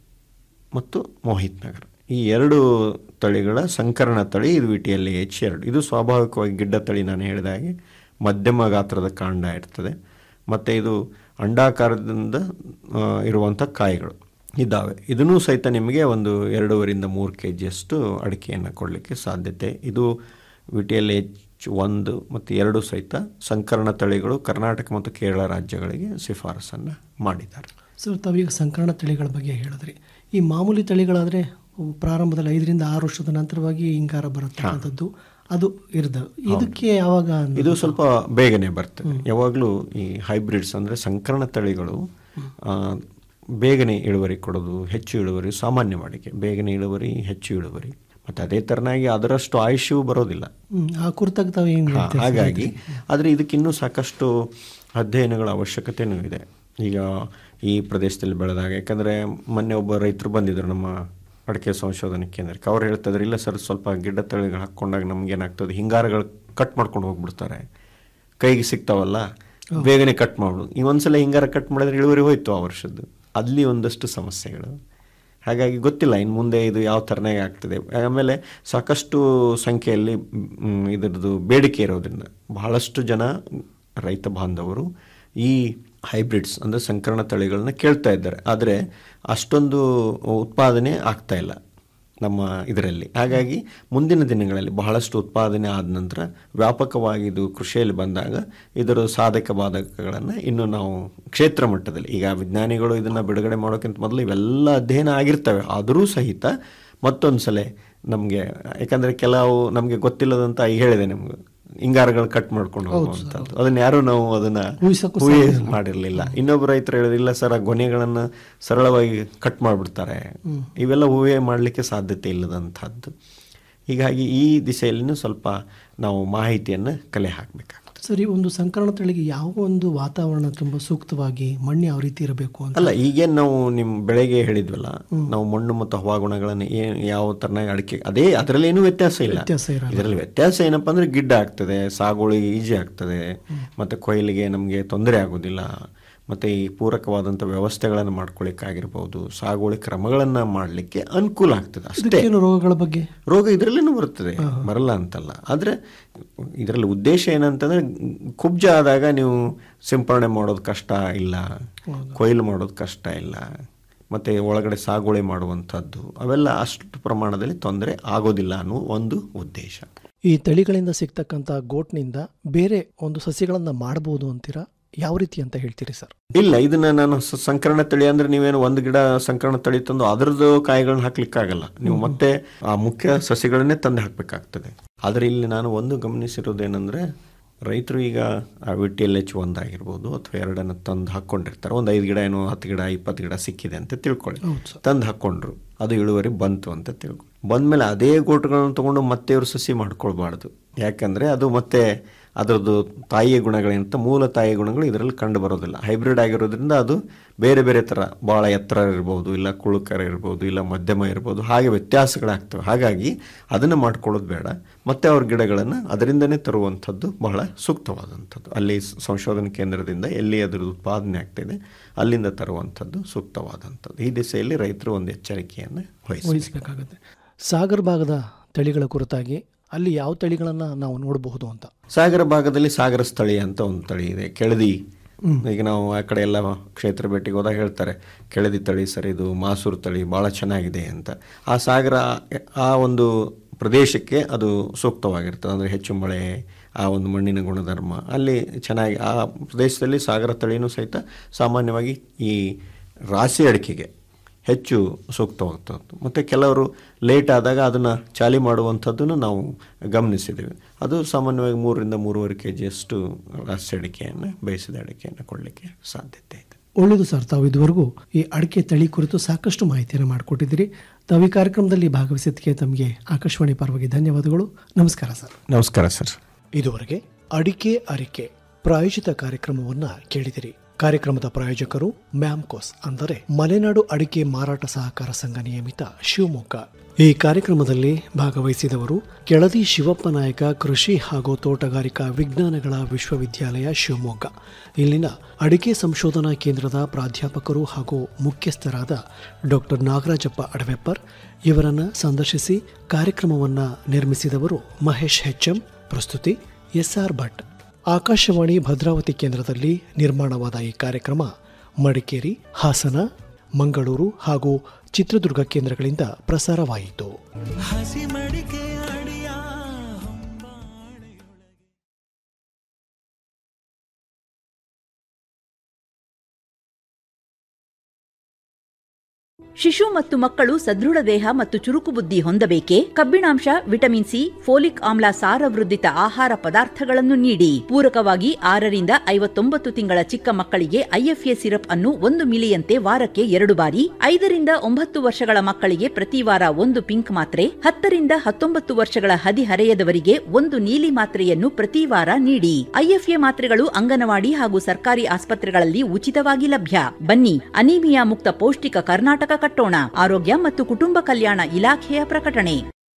ಮತ್ತು ಮೋಹಿತ್ ನಗರ್ ಈ ಎರಡು ತಳಿಗಳ ಸಂಕರಣ ತಳಿ ಇದು ವಿ ಟಿ ಎಲ್ ಎಚ್ ಎರಡು ಇದು ಸ್ವಾಭಾವಿಕವಾಗಿ ಗಿಡ್ಡ ತಳಿ ನಾನು ಹೇಳಿದ ಹಾಗೆ ಮಧ್ಯಮ ಗಾತ್ರದ ಕಾಂಡ ಇರ್ತದೆ ಮತ್ತು ಇದು ಅಂಡಾಕಾರದಿಂದ ಆ, ಇರುವಂಥ ಕಾಯಿಗಳು ಇದ್ದಾವೆ ಇದನ್ನೂ ಸಹಿತ ನಿಮಗೆ ಒಂದು ಎರಡೂವರಿಂದ ಮೂರು ಕೆ ಜಿಯಷ್ಟು ಅಡಿಕೆಯನ್ನು ಕೊಡಲಿಕ್ಕೆ ಸಾಧ್ಯತೆ ಇದು ವಿ ಟಿ ಎಲ್ ಎಚ್ ಒಂದು ಮತ್ತು ಎರಡು ಸಹಿತ ಸಂಕರಣ ತಳಿಗಳು ಕರ್ನಾಟಕ ಮತ್ತು ಕೇರಳ ರಾಜ್ಯಗಳಿಗೆ ಶಿಫಾರಸನ್ನು ಮಾಡಿದ್ದಾರೆ ಸರ್ ತಾವೀಗ ಸಂಕರಣ ತಳಿಗಳ ಬಗ್ಗೆ ಹೇಳಿದ್ರಿ ಈ ಮಾಮೂಲಿ ತಳಿಗಳಾದರೆ ಪ್ರಾರಂಭದಲ್ಲಿ ಐದರಿಂದ ಆರು ವರ್ಷದ ನಂತರವಾಗಿ ಹಿಂಗಾರ ಬರತಕ್ಕಂಥದ್ದು ಅದು ಇರ್ದ ಇದಕ್ಕೆ ಯಾವಾಗ ಅಂದ್ರೆ- ಇದು ಸ್ವಲ್ಪ ಬೇಗನೆ ಬರ್ತದೆ ಯಾವಾಗಲೂ ಈ ಹೈಬ್ರಿಡ್ಸ್ ಅಂದರೆ ಸಂಕರಣ ತಳಿಗಳು ಆ, ಬೇಗನೆ ಇಳುವರಿ ಕೊಡೋದು ಹೆಚ್ಚು ಇಳುವರಿ ಸಾಮಾನ್ಯ ವಾಡಿಕೆ ಬೇಗನೆ ಇಳುವರಿ ಹೆಚ್ಚು ಇಳುವರಿ ಮತ್ತು ಅದೇ ಥರನಾಗಿ ಅದರಷ್ಟು ಆಯುಷ್ಯೂ ಬರೋದಿಲ್ಲ ಹ್ಮ್, ಆ ಕುರಿತಾಗಿ ತಾವು ಏನು ಹಾ, ಹಾಗಾಗಿ ಆದರೆ ಇದಕ್ಕಿನ್ನೂ ಸಾಕಷ್ಟು ಅಧ್ಯಯನಗಳ ಅವಶ್ಯಕತೆಯೂ ಇದೆ ಈಗ ಈ ಪ್ರದೇಶದಲ್ಲಿ ಬೆಳೆದಾಗ ಯಾಕಂದರೆ ಮೊನ್ನೆ ಒಬ್ಬ ರೈತರು ಬಂದಿದ್ದರು ನಮ್ಮ ಅಡಿಕೆ ಸಂಶೋಧನಾ ಕೇಂದ್ರಕ್ಕೆ ಅವ್ರು ಹೇಳ್ತಿದ್ರು ಇಲ್ಲ ಸರ್ ಸ್ವಲ್ಪ ಗಿಡ್ಡ ತಳಿಗಳು ಹಾಕ್ಕೊಂಡಾಗ ನಮಗೇನಾಗ್ತದೆ ಹಿಂಗಾರಗಳು ಕಟ್ ಮಾಡ್ಕೊಂಡು ಹೋಗ್ಬಿಡ್ತಾರೆ ಕೈಗೆ ಸಿಗ್ತಾವಲ್ಲ ಬೇಗನೆ ಕಟ್ ಮಾಡು ಈ ಒಂದ್ಸಲ ಹಿಂಗಾರ ಕಟ್ ಮಾಡಿದ್ರೆ ಇಳುವರಿ ಹೋಯ್ತು ಆ ವರ್ಷದ್ದು ಅಲ್ಲಿ ಒಂದಷ್ಟು ಸಮಸ್ಯೆಗಳು ಹಾಗಾಗಿ ಗೊತ್ತಿಲ್ಲ ಇನ್ನು ಮುಂದೆ ಇದು ಯಾವ ಥರನಾಗಿ ಆಗ್ತದೆ ಆಮೇಲೆ ಸಾಕಷ್ಟು ಸಂಖ್ಯೆಯಲ್ಲಿ ಮ್, ಇದರದ್ದು ಬೇಡಿಕೆ ಇರೋದ್ರಿಂದ ಬಹಳಷ್ಟು ಜನ ರೈತ ಬಾಂಧವರು ಈ ಹೈಬ್ರಿಡ್ಸ್ ಅಂದರೆ ಸಂಕರಣ ತಳಿಗಳನ್ನ ಕೇಳ್ತಾ ಇದ್ದಾರೆ ಆದರೆ ಅಷ್ಟೊಂದು ಉತ್ಪಾದನೆ ಆಗ್ತಾ ಇಲ್ಲ ನಮ್ಮ ಇದರಲ್ಲಿ ಹಾಗಾಗಿ ಮುಂದಿನ ದಿನಗಳಲ್ಲಿ ಬಹಳಷ್ಟು ಉತ್ಪಾದನೆ ಆದ ನಂತರ ವ್ಯಾಪಕವಾಗಿ ಇದು ಕೃಷಿಯಲ್ಲಿ ಬಂದಾಗ ಇದರ ಸಾಧಕ ಬಾಧಕಗಳನ್ನು ಇನ್ನು ನಾವು ಕ್ಷೇತ್ರ ಮಟ್ಟದಲ್ಲಿ ಈಗ ವಿಜ್ಞಾನಿಗಳು ಇದನ್ನು ಬಿಡುಗಡೆ ಮಾಡೋಕ್ಕಿಂತ ಮೊದಲು ಇವೆಲ್ಲ ಅಧ್ಯಯನ ಆಗಿರ್ತವೆ ಆದರೂ ಸಹಿತ ಮತ್ತೊಂದು ಸಲ ನಮಗೆ ಯಾಕಂದರೆ ಕೆಲವು ನಮಗೆ ಗೊತ್ತಿಲ್ಲದಂತ ಈಗ ಹೇಳಿದೆ ನಿಮ್ಗೆ ಹಿಂಗಾರಗಳು ಕಟ್ ಮಾಡ್ಕೊಂಡು ಹೋಗುವಂಥದ್ದು ಅದನ್ನ ಯಾರು ನಾವು ಅದನ್ನ ಊಹಿಸಕ್ಕೂ ಊಹೆ ಮಾಡಿರಲಿಲ್ಲ ಇನ್ನೊಬ್ಬ ರೈತರು ಹೇಳಿದಿಲ್ಲ ಸರ್ ಆ ಗೊನೆಗಳನ್ನು ಸರಳವಾಗಿ ಕಟ್ ಮಾಡಿಬಿಡ್ತಾರೆ ಇವೆಲ್ಲ ಊಹೆ ಮಾಡಲಿಕ್ಕೆ ಸಾಧ್ಯತೆ ಇಲ್ಲದಂಥದ್ದು ಹೀಗಾಗಿ ಈ ದಿಸೆಯಲ್ಲಿನೂ ಸ್ವಲ್ಪ ನಾವು ಮಾಹಿತಿಯನ್ನು ಕಲೆ ಹಾಕಬೇಕಾಗ್ತದೆ ಸರಿ ಒಂದು ಸಂಕರಣ ತಳಿಗೆ ಯಾವ ಒಂದು ವಾತಾವರಣ ತುಂಬ ಸೂಕ್ತವಾಗಿ ಮಣ್ಣು ಯಾವ ರೀತಿ ಇರಬೇಕು ಅಂತ ಅಲ್ಲ ಈಗೇನು ನಾವು ನಿಮ್ಮ ಬೆಳೆಗೆ ಹೇಳಿದ್ವಲ್ಲ ನಾವು ಮಣ್ಣು ಮತ್ತು ಹವಾಗುಣಗಳನ್ನು ಏನು ಯಾವ ಥರನಾಗಿ ಅಡಿಕೆ ಅದೇ ಅದರಲ್ಲಿ ಏನೂ ವ್ಯತ್ಯಾಸ ಇಲ್ಲ ವ್ಯತ್ಯಾಸ ಇರಲ್ಲ. ಇದರಲ್ಲಿ ವ್ಯತ್ಯಾಸ ಏನಪ್ಪ ಅಂದ್ರೆ ಗಿಡ್ಡ ಆಗ್ತದೆ ಸಾಗುವಳಿಗೆ ಈಜಿ ಆಗ್ತದೆ ಮತ್ತೆ ಕೊಯ್ಲಿಗೆ ನಮಗೆ ತೊಂದರೆ ಆಗೋದಿಲ್ಲ ಮತ್ತೆ ಈ ಪೂರಕವಾದಂಥ ವ್ಯವಸ್ಥೆಗಳನ್ನು ಮಾಡ್ಕೊಳ್ಳಿಕ್ಕಾಗಿರ್ಬೋದು ಸಾಗುವಳಿ ಕ್ರಮಗಳನ್ನು ಮಾಡಲಿಕ್ಕೆ ಅನುಕೂಲ ಆಗ್ತದೆ ಅಷ್ಟೇ ಇದಕ್ಕೇನು ರೋಗಗಳ ಬಗ್ಗೆ ರೋಗ ಇದರಲ್ಲೇನೂ ಬರ್ತದೆ ಬರಲ್ಲ ಅಂತಲ್ಲ ಆದರೆ ಇದರಲ್ಲಿ ಉದ್ದೇಶ ಏನಂತಂದ್ರೆ ಕುಬ್ಜ ಆದಾಗ ನೀವು ಸಿಂಪರಣೆ ಮಾಡೋದು ಕಷ್ಟ ಇಲ್ಲ ಕೊಯ್ಲು ಮಾಡೋದು ಕಷ್ಟ ಇಲ್ಲ ಮತ್ತೆ ಒಳಗಡೆ ಸಾಗುವಳಿ ಮಾಡುವಂಥದ್ದು ಅವೆಲ್ಲ ಅಷ್ಟು ಪ್ರಮಾಣದಲ್ಲಿ ತೊಂದರೆ ಆಗೋದಿಲ್ಲ ಅನ್ನೋ ಒಂದು ಉದ್ದೇಶ ಈ ತಳಿಗಳಿಂದ ಸಿಗ್ತಕ್ಕಂಥ ಗೋಟ್ನಿಂದ ಬೇರೆ ಒಂದು ಸಸ್ಯಗಳನ್ನು ಮಾಡಬಹುದು ಅಂತೀರಾ ಯಾವ ರೀತಿ ಅಂತ ಹೇಳ್ತೀರಿ ಸರ್ ಇಲ್ಲ ಇದನ್ನ ನಾನು ಸ- ಸಂಕರಣ ತಳಿ ಅಂದ್ರೆ ನೀವೇನು ಒಂದು ಗಿಡ ಸಂಕರಣ ತಳಿ ತಂದು ಅದರದ್ದು ಕಾಯಿಗಳನ್ನ ಹಾಕ್ಲಿಕ್ಕಾಗಲ್ಲ ನೀವು ಮತ್ತೆ ಆ ಮುಖ್ಯ ಸಸಿಗಳನ್ನೇ ತಂದು ಹಾಕ್ಬೇಕಾಗ್ತದೆ ಆದರೆ ಇಲ್ಲಿ ನಾನು ಒಂದು ಗಮನಿಸಿರೋದೇನೆಂದ್ರೆ ರೈತರು ಈಗ ಆ ವಿ ಟಿ ಎಲ್ ಎಚ್ ಒಂದಾಗಿರ್ಬೋದು ಅಥವಾ ಎರಡನ್ನು ತಂದು ಹಾಕ್ಕೊಂಡಿರ್ತಾರೆ ಒಂದು ಐದು ಗಿಡ ಏನೋ ಹತ್ತು ಗಿಡ ಇಪ್ಪತ್ತು ಗಿಡ ಸಿಕ್ಕಿದೆ ಅಂತ ತಿಳ್ಕೊಳ್ಳಿ ತಂದು ಹಾಕ್ಕೊಂಡ್ರು ಅದು ಇಳುವರಿ ಬಂತು ಅಂತ ತಿಳ್ಕೊಳ್ಳಿ ಬಂದಮೇಲೆ ಅದೇ ಗೋಟುಗಳನ್ನು ತಗೊಂಡು ಮತ್ತೆ ಇವರು ಸಸಿ ಮಾಡ್ಕೊಳ್ಬಾರ್ದು ಯಾಕಂದ್ರೆ ಅದು ಮತ್ತೆ ಅದರದ್ದು ತಾಯಿಯ ಗುಣಗಳೇನಂತ ಮೂಲ ತಾಯಿಯ ಗುಣಗಳು ಇದರಲ್ಲಿ ಕಂಡು ಬರೋದಿಲ್ಲ ಹೈಬ್ರಿಡ್ ಆಗಿರೋದ್ರಿಂದ ಅದು ಬೇರೆ ಬೇರೆ ಥರ ಭಾಳ ಎತ್ತರ ಇರ್ಬೋದು ಇಲ್ಲ ಕುಳುಕರ ಇರ್ಬೋದು ಇಲ್ಲ ಮಧ್ಯಮ ಇರ್ಬೋದು ಹಾಗೆ ವ್ಯತ್ಯಾಸಗಳಾಗ್ತವೆ ಹಾಗಾಗಿ ಅದನ್ನು ಮಾಡ್ಕೊಳ್ಳೋದು ಬೇಡ ಮತ್ತೆ ಅವ್ರ ಗಿಡಗಳನ್ನು ಅದರಿಂದನೇ ತರುವಂಥದ್ದು ಬಹಳ ಸೂಕ್ತವಾದಂಥದ್ದು ಅಲ್ಲಿ ಸ- ಸಂಶೋಧನಾ ಕೇಂದ್ರದಿಂದ ಎಲ್ಲಿ ಅದರ ಉತ್ಪಾದನೆ ಆಗ್ತಿದೆ ಅಲ್ಲಿಂದ ತರುವಂಥದ್ದು ಸೂಕ್ತವಾದಂಥದ್ದು ಈ ದಿಸೆಯಲ್ಲಿ ರೈತರು ಒಂದು ಎಚ್ಚರಿಕೆಯನ್ನು ವಹಿಸಬೇಕು ವಹಿಸಬೇಕಾಗುತ್ತೆ ಸಾಗರ್ ಭಾಗದ ತಳಿಗಳ ಕುರಿತಾಗಿ ಅಲ್ಲಿ ಯಾವ ತಳಿಗಳನ್ನು ನಾವು ನೋಡಬಹುದು ಅಂತ ಸಾಗರ ಭಾಗದಲ್ಲಿ ಸಾಗರ ಸ್ಥಳೀಯ ಅಂತ ಒಂದು ತಳಿ ಇದೆ ಕೆಳದಿ ಈಗ ನಾವು ಆ ಕಡೆ ಎಲ್ಲ ಕ್ಷೇತ್ರ ಭೇಟಿಗೆ ಹೋದಾಗ ಹೇಳ್ತಾರೆ ಕೆಳದಿ ತಳಿ ಸರ್ ಇದು ಮಾಸೂರು ತಳಿ ಭಾಳ ಚೆನ್ನಾಗಿದೆ ಅಂತ ಆ ಸಾಗರ ಆ ಒಂದು ಪ್ರದೇಶಕ್ಕೆ ಅದು ಸೂಕ್ತವಾಗಿರ್ತದೆ ಅಂದರೆ ಹೆಚ್ಚು ಮಳೆ ಆ ಒಂದು ಮಣ್ಣಿನ ಗುಣಧರ್ಮ ಅಲ್ಲಿ ಚೆನ್ನಾಗಿ ಆ ಪ್ರದೇಶದಲ್ಲಿ ಸಾಗರ ತಳಿನೂ ಸಹಿತ ಸಾಮಾನ್ಯವಾಗಿ ಈ ರಾಶಿ ಅಡಿಕೆಗೆ ಹೆಚ್ಚು ಸೂಕ್ತವಾಗ್ತದ್ದು ಮತ್ತು ಕೆಲವರು ಲೇಟ್ ಆದಾಗ ಅದನ್ನು ಚಾಲಿ ಮಾಡುವಂಥದ್ದನ್ನು ನಾವು ಗಮನಿಸಿದ್ದೇವೆ ಅದು ಸಾಮಾನ್ಯವಾಗಿ ಮೂರರಿಂದ ಮೂರುವರೆ ಕೆ ಜಿಯಷ್ಟು ರಾಸಿ ಅಡಿಕೆಯನ್ನು ಬೇಯಿಸಿದ ಅಡಿಕೆಯನ್ನು ಕೊಡಲಿಕ್ಕೆ ಸಾಧ್ಯತೆ ಇದೆ ಒಳ್ಳೆಯದು ಸರ್ ತಾವು ಇದುವರೆಗೂ ಈ ಅಡಿಕೆ ತಳಿ ಕುರಿತು ಸಾಕಷ್ಟು ಮಾಹಿತಿಯನ್ನು ಮಾಡಿಕೊಟ್ಟಿದ್ದೀರಿ ತಾವು ಈ ಕಾರ್ಯಕ್ರಮದಲ್ಲಿ ಭಾಗವಹಿಸಿದ್ದಕ್ಕೆ ತಮಗೆ ಆಕಾಶವಾಣಿ ಪರವಾಗಿ ಧನ್ಯವಾದಗಳು ನಮಸ್ಕಾರ ಸರ್ ನಮಸ್ಕಾರ ಸರ್ ಇದುವರೆಗೆ ಅಡಿಕೆ ಅರಿಕೆ ಪ್ರಾಯೋಜಿತ ಕಾರ್ಯಕ್ರಮವನ್ನ ಕೇಳಿದಿರಿ ಕಾರ್ಯಕ್ರಮದ ಪ್ರಾಯೋಜಕರು ಮ್ಯಾಮ್ಕೋಸ್ ಅಂದರೆ ಮಲೆನಾಡು ಅಡಿಕೆ ಮಾರಾಟ ಸಹಕಾರ ಸಂಘ ನಿಯಮಿತ ಶಿವಮೊಗ್ಗ ಈ ಕಾರ್ಯಕ್ರಮದಲ್ಲಿ ಭಾಗವಹಿಸಿದವರು ಕೆಳದಿ ಶಿವಪ್ಪ ನಾಯಕ ಕೃಷಿ ಹಾಗೂ ತೋಟಗಾರಿಕಾ ವಿಜ್ಞಾನಗಳ ವಿಶ್ವವಿದ್ಯಾಲಯ ಶಿವಮೊಗ್ಗ ಇಲ್ಲಿನ ಅಡಿಕೆ ಸಂಶೋಧನಾ ಕೇಂದ್ರದ ಪ್ರಾಧ್ಯಾಪಕರು ಹಾಗೂ ಮುಖ್ಯಸ್ಥರಾದ ಡಾಕ್ಟರ್ ನಾಗರಾಜಪ್ಪ ಅಡವೆಪ್ಪರ್ ಇವರನ್ನ ಸಂದರ್ಶಿಸಿ ಕಾರ್ಯಕ್ರಮವನ್ನ ನಿರ್ಮಿಸಿದವರು ಮಹೇಶ್ ಹೆಚ್ಎಂ ಪ್ರಸ್ತುತಿ ಎಸ್ಆರ್ ಭಟ್ ಆಕಾಶವಾಣಿ ಭದ್ರಾವತಿ ಕೇಂದ್ರದಲ್ಲಿ ನಿರ್ಮಾಣವಾದ ಈ ಕಾರ್ಯಕ್ರಮ ಮಡಿಕೇರಿ ಹಾಸನ ಮಂಗಳೂರು ಹಾಗೂ ಚಿತ್ರದುರ್ಗ ಕೇಂದ್ರಗಳಿಂದ ಪ್ರಸಾರವಾಯಿತು ಹಸಿ ಮಡಿಕೆ ಅಡಿಯ ಹೊಂಬಾಳೆಯೊಳಗೆ ಶಿಶು ಮತ್ತು ಮಕ್ಕಳು ಸದೃಢ ದೇಹ ಮತ್ತು ಚುರುಕು ಬುದ್ಧಿ ಹೊಂದಬೇಕೆ ಕಬ್ಬಿಣಾಂಶ ವಿಟಮಿನ್ ಸಿ ಫೋಲಿಕ್ ಆಮ್ಲ ಸಾರವೃದ್ಧಿತ ಆಹಾರ ಪದಾರ್ಥಗಳನ್ನು ನೀಡಿ ಪೂರಕವಾಗಿ ಆರರಿಂದ ಐವತ್ತೊಂಬತ್ತು ತಿಂಗಳ ಚಿಕ್ಕ ಮಕ್ಕಳಿಗೆ ಐಎಫ್ಎ ಸಿರಪ್ ಅನ್ನು ಒಂದು ಮಿಲಿಯಂತೆ ವಾರಕ್ಕೆ ಎರಡು ಬಾರಿ ಐದರಿಂದ ಒಂಬತ್ತು ವರ್ಷಗಳ ಮಕ್ಕಳಿಗೆ ಪ್ರತಿ ವಾರ ಒಂದು ಪಿಂಕ್ ಮಾತ್ರೆ ಹತ್ತರಿಂದ ಹತ್ತೊಂಬತ್ತು ವರ್ಷಗಳ ಹದಿಹರೆಯದವರಿಗೆ ಒಂದು ನೀಲಿ ಮಾತ್ರೆಯನ್ನು ಪ್ರತಿ ವಾರ ನೀಡಿ ಐಎಫ್ಎ ಮಾತ್ರೆಗಳು ಅಂಗನವಾಡಿ ಹಾಗೂ ಸರ್ಕಾರಿ ಆಸ್ಪತ್ರೆಗಳಲ್ಲಿ ಉಚಿತವಾಗಿ ಲಭ್ಯ ಬನ್ನಿ ಅನೀಮಿಯಾ ಮುಕ್ತ ಪೌಷ್ಟಿಕ ಕರ್ನಾಟಕ ಕಟ್ಟೋಣ ಆರೋಗ್ಯ ಮತ್ತು ಕುಟುಂಬ ಕಲ್ಯಾಣ ಇಲಾಖೆಯ ಪ್ರಕಟಣೆ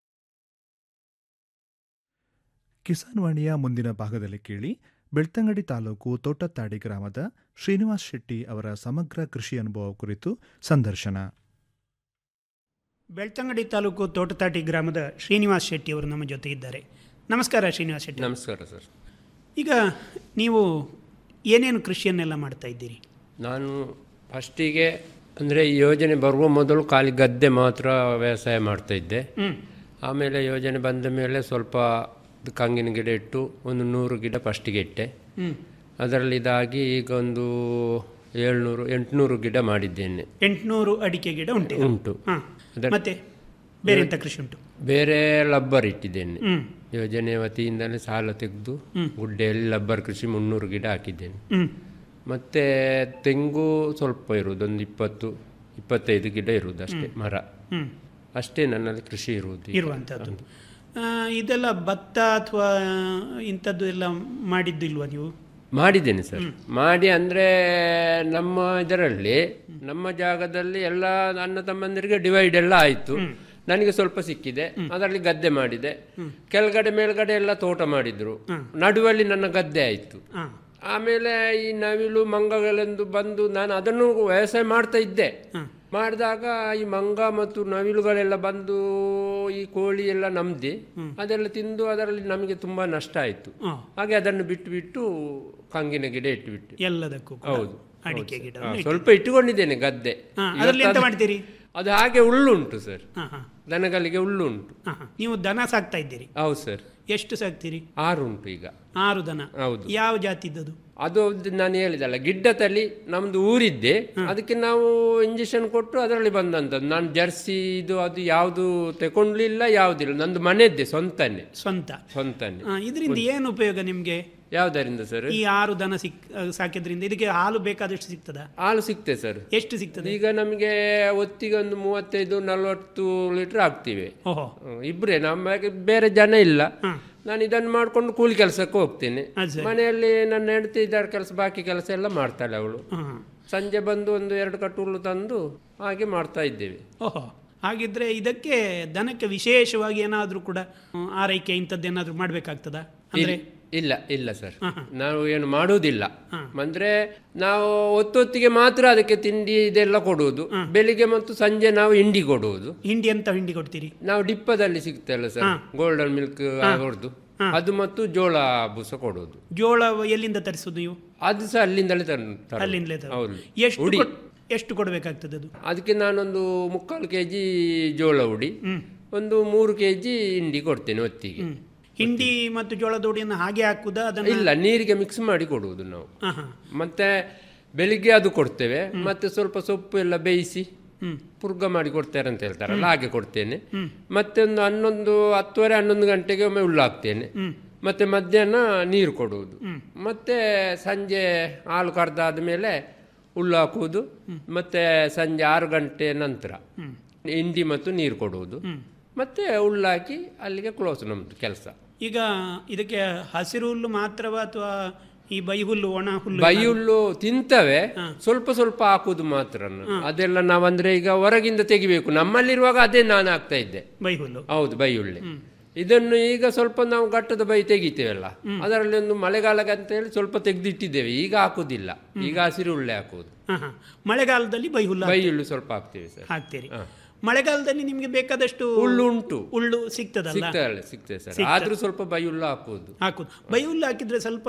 ಕಿಸಾನ್ ವಾಣಿಯ ಮುಂದಿನ ಭಾಗದಲ್ಲಿ ಕೇಳಿ ಬೆಳ್ತಂಗಡಿ ತಾಲೂಕು ತೋಟತ್ತಾಡಿ ಗ್ರಾಮದ ಶ್ರೀನಿವಾಸ್ ಶೆಟ್ಟಿ ಅವರ ಸಮಗ್ರ ಕೃಷಿ ಅನುಭವ ಕುರಿತು ಸಂದರ್ಶನ ಬೆಳ್ತಂಗಡಿ ತಾಲೂಕು ತೋಟತಾಟಿ ಗ್ರಾಮದ ಶ್ರೀನಿವಾಸ್ ಶೆಟ್ಟಿ ಅವರು ನಮ್ಮ ಜೊತೆ ಇದ್ದಾರೆ ನಮಸ್ಕಾರ ಶ್ರೀನಿವಾಸ್ ಶೆಟ್ಟಿ ನಮಸ್ಕಾರ ಸರ್ ಈಗ ನೀವು ಏನೇನು ಕೃಷಿಯನ್ನೆಲ್ಲ ಮಾಡ್ತಾ ಇದ್ದೀರಿ ನಾನು ಫಸ್ಟಿಗೆ ಅಂದರೆ ಯೋಜನೆ ಬರುವ ಮೊದಲು ಖಾಲಿ ಗದ್ದೆ ಮಾತ್ರ ವ್ಯವಸಾಯ ಮಾಡ್ತಾ ಇದ್ದೆ ಹ್ಮ್. ಆಮೇಲೆ ಯೋಜನೆ ಬಂದ ಮೇಲೆ ಸ್ವಲ್ಪ ಕಂಗಿನ ಗಿಡ ಇಟ್ಟು ಒಂದು ನೂರು ಗಿಡ ಫಸ್ಟಿಗೆ ಇಟ್ಟೆ ಹ್ಮ್. ಅದರಲ್ಲಿ ಇದಾಗಿ ಈಗ ಒಂದು ಏಳ್ನೂರು ಎಂಟುನೂರು ಗಿಡ ಮಾಡಿದ್ದೇನೆ ಎಂಟುನೂರು ಅಡಿಕೆ ಗಿಡ ಉಂಟು ಉಂಟು ಹಾ ಅದರ- ಮತ್ತೆ ಬೇರೆ ಎಂತ ಕೃಷಿ ಉಂಟು ಬೇರೆ ಲಬ್ಬರ್ ಇಟ್ಟಿದ್ದೇನೆ ಹ್ಮ್. ಯೋಜನೆ ವತಿಯಿಂದಲೇ ಸಾಲ ತೆಗೆದು ಗುಡ್ಡೆಯಲ್ಲಿ ಲಬ್ಬರ್ ಕೃಷಿ ಮುನ್ನೂರು ಗಿಡ ಹಾಕಿದ್ದೇನೆ ಹ್ಮ್. ಮತ್ತೆ ತೆಂಗು ಸ್ವಲ್ಪ ಇರುವುದು ಒಂದು ಇಪ್ಪತ್ತು ಇಪ್ಪತ್ತೈದು ಗಿಡ ಇರುವುದು ಅಷ್ಟೇ ಮರ ಹ್ಮ್. ಅಷ್ಟೇ ನನ್ನಲ್ಲಿ ಕೃಷಿ ಇರುವುದು ಈಗ. ಇರುವಂಥದ್ದು ಆ, ಇದೆಲ್ಲ ಭತ್ತ ಅಥವಾ ಇಂಥದ್ದು ಎಲ್ಲ ಮಾಡಿದ್ದಿಲ್ವಾ ನೀವು ಮಾಡಿದ್ದೇನೆ ಸರ್ ಮಾಡಿ ಅಂದರೆ ನಮ್ಮ ಇದರಲ್ಲಿ ನಮ್ಮ ಜಾಗದಲ್ಲಿ ಎಲ್ಲ ಅಣ್ಣ ತಮ್ಮಂದಿರಿಗೆ ಡಿವೈಡ್ ಎಲ್ಲ ಆಯಿತು ನನಗೆ ಸ್ವಲ್ಪ ಸಿಕ್ಕಿದೆ ಅದರಲ್ಲಿ ಗದ್ದೆ ಮಾಡಿದೆ ಕೆಳಗಡೆ ಮೇಲ್ಗಡೆ ಎಲ್ಲ ತೋಟ ಮಾಡಿದ್ರು ನಡುವಲ್ಲಿ ನನ್ನ ಗದ್ದೆ ಆಯಿತು ಹಾ. ಆಮೇಲೆ ಈ ನವಿಲು ಮಂಗಗಳೆಂದು ಬಂದು ನಾನು ಅದನ್ನು ವ್ಯವಸಾಯ ಮಾಡ್ತಾ ಇದ್ದೆ ಮಾಡಿದಾಗ ಈ ಮಂಗ ಮತ್ತು ನವಿಲುಗಳೆಲ್ಲ ಬಂದು ಈ ಕೋಳಿ ಎಲ್ಲ ನಮ್ದಿ ಅದೆಲ್ಲ ತಿಂದು ಅದರಲ್ಲಿ ನಮಗೆ ತುಂಬಾ ನಷ್ಟ ಆಯಿತು ಹಾ. ಹಾಗೆ ಅದನ್ನು ಬಿಟ್ಟು ಬಿಟ್ಟು ಕಂಗಿನ ಗಿಡ ಇಟ್ಟುಬಿಟ್ಟು ಎಲ್ಲದಕ್ಕೂ ಕೂಡ. ಹೌದು ಅಡಿಕೆ ಹೌದು ಗಿಡ ಸರ್. ಹಾ, ಸ್ವಲ್ಪ ಇಟ್ಟುಕೊಂಡಿದ್ದೇನೆ ಗದ್ದೆ ಹಾ, ಅದರಲ್ಲಿ ಎಂತ ಇವತ್ತು ಅದು- ಮಾಡ್ತೀರಿ? ಅದು ಹಾಗೆ ಹುಲ್ಲುಂಟು ಸರ್ ಹಾ, ಹಾ. ದನಗಳಿಗೆ ಹುಲ್ಲುಂಟು ಹಾ, ಹಾ. ನೀವು ದನ ಸಾಕ್ತಾ ಇದ್ದೀರಿ ಹೌದು ಸರ್ ಎಷ್ಟು ಸಾಕ್ತೀರಿ ಆರು ಉಂಟು ಈಗ ಆರು ದನ ಹೌದು ಯಾವ ಜಾತಿದ್ದದು ಅದು ಒಂದು ನಾನು ಹೇಳಿದಲ್ಲ ಗಿಡ್ಡ ತಳಿ ನಮ್ದು ಊರಿದ್ದೆ ಅದಕ್ಕೆ ನಾವು ಇಂಜೆಕ್ಷನ್ ಕೊಟ್ಟು ಅದರಲ್ಲಿ ಬಂದಂಥದ್ದು ನಾನು ಜರ್ಸಿ ಇದು ಅದು ಯಾವುದು ತಗೊಂಡ್ಲಿಲ್ಲ ಯಾವುದಿಲ್ಲ ನಂದು ಮನೆದ್ದೆ ಸ್ವಂತನೇ ಸ್ವಂತ ಸ್ವಂತನೇ ಆ, ಇದರಿಂದ ಏನು ಉಪಯೋಗ ನಿಮ್ಗೆ ಯಾವ್ದರಿಂದ ಸರ್ ಈ ಆರು ದನ ಸಿಕ್ ಆ, ಸಾಕಿದ್ರಿಂದ ಇದಕ್ಕೆ ಹಾಲು ಬೇಕಾದಷ್ಟು ಸಿಗ್ತದ ಹಾಲು ಸಿಕ್ತೆ ಸರ್ ಎಷ್ಟು ಸಿಗ್ತದೆ ಈಗ ನಮಗೆ ಒತ್ತಿಗೆ ಒಂದು ಮೂವತ್ತೈದು ನಲವತ್ತು ಲೀಟರ್ ಆಗ್ತಿವೆ ಓಹೋ ಹ್ಮ್, ಇಬ್ರೇ ನಮಗೆ ಬೇರೆ ಜನ ಇಲ್ಲ ನಾನು ಇದನ್ನು ಮಾಡ್ಕೊಂಡು ಕೂಲಿ ಕೆಲಸಕ್ಕೆ ಹೋಗ್ತೇನೆ ಅದು ಸರಿ. ಮನೆಯಲ್ಲಿ ನನ್ನ ಹೆಂಡತಿ ಇದರ ಕೆಲಸ ಬಾಕಿ ಕೆಲಸ ಎಲ್ಲ ಮಾಡ್ತಾಳೆ ಅವಳು ಹಾ. ಸಂಜೆ ಬಂದು ಒಂದು ಎರಡು ಕಟ್ಟು ಹುಲ್ಲು ತಂದು ಹಾಗೆ ಮಾಡ್ತಾ ಇದ್ದೇವೆ ಓಹೋ ಹಾಗಿದ್ರೆ ಇದಕ್ಕೆ ದನಕ್ಕೆ ವಿಶೇಷವಾಗಿ ಏನಾದರೂ ಕೂಡ ಹ್ಮ್, ಆರೈಕೆ ಇಂಥದ್ದೇನಾದ್ರೂ ಮಾಡ್ಬೇಕಾಗ್ತದಾ ಅಂದ್ರೆ ಇಲ್- ಇಲ್ಲ ಇಲ್ಲ ಸರ್ ನಾವು ಏನು ಮಾಡುವುದಿಲ್ಲ ಅಂದ್ರೆ ನಾವು ಒತ್ತೊತ್ತಿಗೆ ಮಾತ್ರ ಅದಕ್ಕೆ ತಿಂಡಿ ಇದೆಲ್ಲ ಕೊಡುವುದು ಬೆಳಿಗ್ಗೆ ಮತ್ತು ಸಂಜೆ ನಾವು ಹಿಂಡಿ ಕೊಡುವುದು ಹಿಂಡಿ ಅಂತ ಹಿಂಡಿ ಕೊಡ್ತೀರಿ ನಾವು ಡಿಪ್ಪದಲ್ಲಿ ಸಿಗ್ತಲ್ಲ ಸರ್ ಗೋಲ್ಡನ್ ಮಿಲ್ಕ್ ಹೊಡೆದು ಅದು ಮತ್ತು ಜೋಳ ಬೂಸ ಕೊಡುವುದು ಜೋಳ ಎಲ್ಲಿಂದ ತರಿಸೋದು ನೀವು ಅದು ಸಹ ಅಲ್ಲಿಂದಲೇ ತರ್- ತರುವುದು. ಅಲ್ಲಿಂದಲೇ ತರೋದು. ಹೌದು ಎಷ್ಟು ಉಡಿ ಕೊಡ್- ಎಷ್ಟು ಕೊಡಬೇಕಾಗ್ತದೆ ಅದು ಅದಕ್ಕೆ ನಾನೊಂದು ಮುಕ್ಕಾಲು ಕೆ ಜಿ ಜೋಳ ಉಡಿ ಒಂದು ಮೂರು ಕೆ ಜಿ ಹಿಂಡಿ ಕೊಡ್ತೇನೆ ಹೊತ್ತಿಗೆ ಹಿಂಡಿ ಮತ್ತು ಜೋಳದ ಹುಡಿಯನ್ನು ಹಾಗೆ ಹಾಕುದಾ ಅದನ್ನ ಇಲ್ಲ ನೀರಿಗೆ ಮಿಕ್ಸ್ ಮಾಡಿ ಕೊಡುವುದು ನಾವು ಹಾ, ಹಾ. ಮತ್ತೆ ಬೆಳಿಗ್ಗೆ ಅದು ಕೊಡ್ತೇವೆ ಮತ್ತೆ ಸ್ವಲ್ಪ ಸೊಪ್ಪು ಎಲ್ಲ ಬೇಯಿಸಿ ಪುರ್ಗ ಮಾಡಿ ಕೊಡ್ತಾರೆ ಅಂತ ಹೇಳ್ತಾರಲ್ಲ ಹಾಗೆ ಕೊಡ್ತೇನೆ ಮತ್ತೆ ಒಂದು ಹನ್ನೊಂದು ಹತ್ತುವರೆ ಹನ್ನೊಂದು ಗಂಟೆಗೆ ಒಮ್ಮೆ ಹುಲ್ಲಾಕ್ತೇನೆ ಮತ್ತೆ ಮಧ್ಯಾಹ್ನ ನೀರು ಕೊಡುವುದು ಮತ್ತೆ ಸಂಜೆ ಹಾಲು ಕರೆದಾದ ಮೇಲೆ ಹುಲ್ಲು ಹಾಕುವುದು ಮತ್ತೆ ಸಂಜೆ ಆರು ಗಂಟೆ ನಂತರ ಹಿಂಡಿ ಮತ್ತು ನೀರು ಕೊಡುವುದು ಮತ್ತೆ ಹುಲ್ಲಾಕಿ ಅಲ್ಲಿಗೆ ಕ್ಲೋಸ್ ನಮ್ದು ಕೆಲಸ ಈಗ ಇದಕ್ಕೆ ಹಸಿರು ಹುಲ್ಲು ಮಾತ್ರವಾ ಅಥವಾ ಈ ಬೈ ಹುಲ್ಲು ಒಣ ಹುಲ್ಲು ಬೈ ಹುಲ್ಲು ತಿಂತವೆ ಸ್ವಲ್ಪ ಸ್ವಲ್ಪ ಹಾಕುದು ಮಾತ್ರ ಅದೆಲ್ಲ ನಾವಂದ್ರೆ ಈಗ ಹೊರಗಿಂದ ತೆಗಿಬೇಕು ನಮ್ಮಲ್ಲಿರುವಾಗ ಅದೇ ನಾನು ಹಾಕ್ತಾ ಇದ್ದೆ ಬೈ ಹುಲ್ಲು ಹೌದು ಬೈ ಹುಳ್ಳಿ ಇದನ್ನು ಈಗ ಸ್ವಲ್ಪ ನಾವು ಘಟ್ಟದ ಬೈ ತೆಗಿತೇವಲ್ಲ ಅದರಲ್ಲಿ ಒಂದು ಮಳೆಗಾಲಕ್ಕೆ ಅಂತ ಹೇಳಿ ಸ್ವಲ್ಪ ತೆಗೆದಿಟ್ಟಿದ್ದೇವೆ ಈಗ ಹಾಕುದಿಲ್ಲ ಈಗ ಹಸಿರು ಹುಳ್ಳೆ ಹಾಕುದು ಹಾ, ಹಾ. ಮಳೆಗಾಲದಲ್ಲಿ ಬೈ ಹುಲ್ಲು ಬೈ ಹುಲ್ಲು ಸ್ವಲ್ಪ ಹಾಕ್ತೇವೆ ಸರ್ ಹಾಕ್ತೀರಿ ಹಾ. ಮಳೆಗಾಲದಲ್ಲಿ ನಿಮ್ಗೆ ಬೇಕಾದಷ್ಟು ಹುಲ್ಲು ಉಂಟು ಹುಲ್ಲು ಸಿಗ್ತದಲ್ಲ ಸಿಗ್ತದೆ ಸಿಗ್ತದೆ ಸರ್ ಸಿಗ್ತದೆ. ಆದ್ರೂ ಸ್ವಲ್ಪ ಬೈ ಹುಲ್ಲು ಹಾಕುವುದು ಹಾಕುದು ಬೈ ಹುಲ್ಲು ಹಾಕಿದ್ರೆ ಸ್ವಲ್ಪ